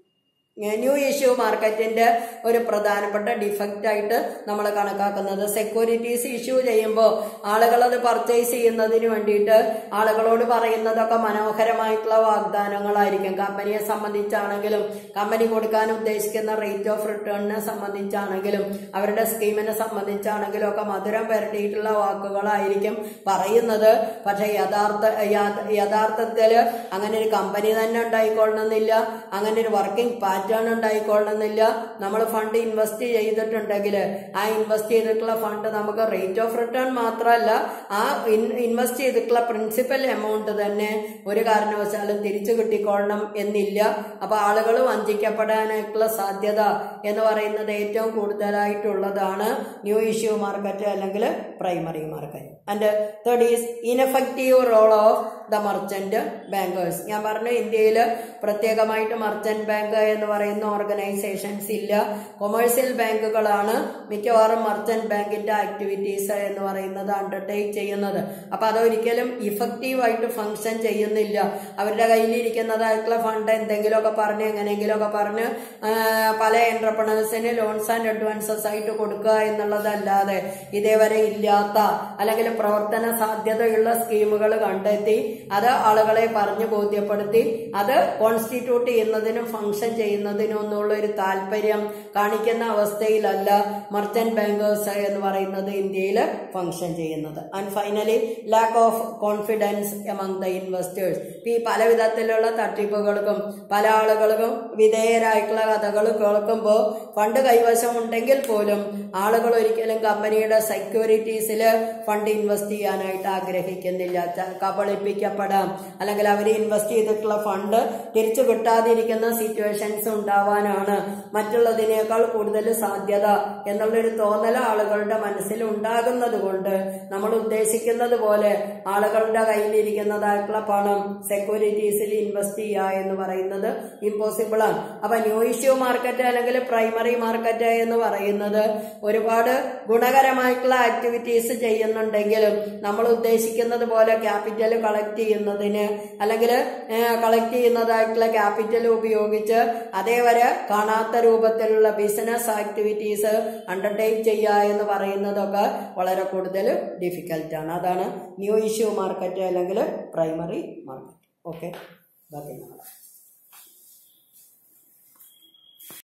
ന്യൂ ഇഷ്യൂ മാർക്കറ്റിന്റെ ഒരു പ്രധാനപ്പെട്ട ഡിഫക്റ്റ് ആയിട്ട് നമ്മൾ കണക്കാക്കുന്നത് സെക്യൂരിറ്റീസ് ഇഷ്യൂ ചെയ്യുമ്പോൾ ആളുകൾ അത് പർച്ചേസ് ചെയ്യുന്നതിന് വേണ്ടിയിട്ട് ആളുകളോട് പറയുന്നതൊക്കെ മനോഹരമായിട്ടുള്ള വാഗ്ദാനങ്ങളായിരിക്കും കമ്പനിയെ സംബന്ധിച്ചാണെങ്കിലും കമ്പനി കൊടുക്കാൻ ഉദ്ദേശിക്കുന്ന റേറ്റ് ഓഫ് റിട്ടേണിനെ സംബന്ധിച്ചാണെങ്കിലും അവരുടെ സ്കീമിനെ സംബന്ധിച്ചാണെങ്കിലും ഒക്കെ മധുരം പരട്ടിയിട്ടുള്ള വാക്കുകളായിരിക്കും പറയുന്നത് പക്ഷെ യഥാർത്ഥ യാ- യഥാർത്ഥത്തില് അങ്ങനെ ഒരു കമ്പനി തന്നെ ഉണ്ടായിക്കൊള്ളണമെന്നില്ല അങ്ങനെ ഒരു വർക്കിംഗ് പാറ്റേൺ ഉണ്ടായിക്കൊള്ളണമെന്നില്ല നമ്മൾ ഫണ്ട് ഇൻവെസ്റ്റ് ചെയ്തിട്ടുണ്ടെങ്കിൽ ആ ഇൻവെസ്റ്റ് ചെയ്തിട്ടുള്ള ഫണ്ട് നമുക്ക് റേറ്റ് ഓഫ് റിട്ടേൺ മാത്രമല്ല ആ ഇൻവെസ്റ്റ് ചെയ്തിട്ടുള്ള പ്രിൻസിപ്പൽ എമൗണ്ട് തന്നെ ഒരു കാരണവശാലും തിരിച്ചു കിട്ടിക്കൊള്ളണം എന്നില്ല അപ്പൊ ആളുകൾ വഞ്ചിക്കപ്പെടാനായിട്ടുള്ള സാധ്യത എന്ന് പറയുന്നത് ഏറ്റവും കൂടുതലായിട്ടുള്ളതാണ് ന്യൂ ഇഷ്യൂ മാർക്കറ്റ് അല്ലെങ്കിൽ primary market and third is ineffective role of the merchant bankers ഞാൻ പറഞ്ഞു ഇന്ത്യയിൽ പ്രത്യേകമായിട്ട് മർച്ചന്റ് ബാങ്ക് എന്ന് പറയുന്ന ഓർഗനൈസേഷൻസ് ഇല്ല കൊമേഴ്സ്യൽ ബാങ്കുകളാണ് മിക്കവാറും മർച്ചന്റ് ബാങ്കിന്റെ ആക്ടിവിറ്റീസ് എന്ന് പറയുന്നത് അണ്ടർടേക്ക് ചെയ്യുന്നത് അപ്പൊ അതൊരിക്കലും ഇഫക്റ്റീവ് ആയിട്ട് ഫങ്ഷൻ ചെയ്യുന്നില്ല അവരുടെ കയ്യിലിരിക്കുന്നതായിട്ടുള്ള ഫണ്ട് എന്തെങ്കിലുമൊക്കെ പറഞ്ഞ് എങ്ങനെയെങ്കിലുമൊക്കെ പറഞ്ഞ് ആ, പല എന്റർപ്രണേഴ്സിന് ലോൺസ് ആൻഡ് അഡ്വാൻസസ് ആയിട്ട് കൊടുക്കുക എന്നുള്ളതല്ലാതെ ഇതേവരെ ഇല്ലാത്ത അല്ലെങ്കിൽ പ്രവർത്തന സാധ്യതയുള്ള സ്കീമുകൾ കണ്ടെത്തി അത് ആളുകളെ പറഞ്ഞു ബോധ്യപ്പെടുത്തി അത് കോൺസ്റ്റിറ്റ്യൂട്ട് ചെയ്യുന്നതിനും ഫങ്ഷൻ ചെയ്യുന്നതിനും ഒന്നുള്ള ഒരു താല്പര്യം കാണിക്കുന്ന അവസ്ഥയിലല്ല മർച്ചന്റ് ബാങ്കേഴ്സ് എന്ന് പറയുന്നത് ഇന്ത്യയിൽ ഫങ്ഷൻ ചെയ്യുന്നത് and finally lack of confidence among the investors ഈ പല വിധത്തിലുള്ള തട്ടിപ്പുകൾക്കും പല ആളുകൾക്കും വിധേയരായിട്ടുള്ള കഥകൾ കേൾക്കുമ്പോൾ ഫണ്ട് കൈവശം ഉണ്ടെങ്കിൽ പോലും ആളുകൾ ഒരിക്കലും കമ്പനിയുടെ സെക്യൂരിറ്റീസിൽ ഫണ്ട് ഇൻവെസ്റ്റ് ചെയ്യാനായിട്ട് ആഗ്രഹിക്കുന്നില്ല ച- കബളിപ്പിക്കപ്പെടാം അല്ലെങ്കിൽ അവർ ഇൻവെസ്റ്റ് ചെയ്തിട്ടുള്ള ഫണ്ട് തിരിച്ചു കിട്ടാതിരിക്കുന്ന സിറ്റുവേഷൻസ് ഉണ്ടാവാനാണ് മറ്റുള്ളതിനേക്കാൾ കൂടുതൽ സാധ്യത എന്നുള്ളൊരു തോന്നൽ ആളുകളുടെ മനസ്സിൽ ഉണ്ടാകുന്നത് കൊണ്ട് നമ്മൾ ഉദ്ദേശിക്കുന്നത് പോലെ ആളുകളുടെ കയ്യിലിരിക്കുന്നതായിട്ടുള്ള പണം സെക്യൂരിറ്റീസിൽ ഇൻവെസ്റ്റ് ചെയ്യുക എന്ന് പറയുന്നത് ഇമ്പോസിബിൾ ആണ് അപ്പൊ ന്യൂ ഇഷ്യൂ മാർക്കറ്റ് അല്ലെങ്കിൽ പ്രൈമറി മാർക്കറ്റ് എന്ന് പറയുന്നത് ഒരുപാട് ഗുണകരമായിട്ടുള്ള ആക്ടിവിറ്റീസ് ചെയ്യുന്നുണ്ടെങ്കിലും നമ്മൾ ഉദ്ദേശിക്കുന്നത് പോലെ ക്യാപിറ്റൽ കളക്ട് ചെയ്യുന്നതിന് അല്ലെങ്കിൽ കളക്ട് ചെയ്യുന്നതായിട്ടുള്ള ക്യാപിറ്റൽ ഉപയോഗിച്ച് അതേവരെ കാണാത്ത രൂപത്തിലുള്ള ബിസിനസ് ആക്ടിവിറ്റീസ് അണ്ടർടേക്ക് ചെയ്യുക എന്ന് പറയുന്നതൊക്കെ വളരെ കൂടുതൽ ഡിഫിക്കൽട്ടാണ് അതാണ് ന്യൂ ഇഷ്യൂ മാർക്കറ്റ് അല്ലെങ്കിൽ പ്രൈമറി മാർക്കറ്റ് ഓക്കെ ധന്യവാദം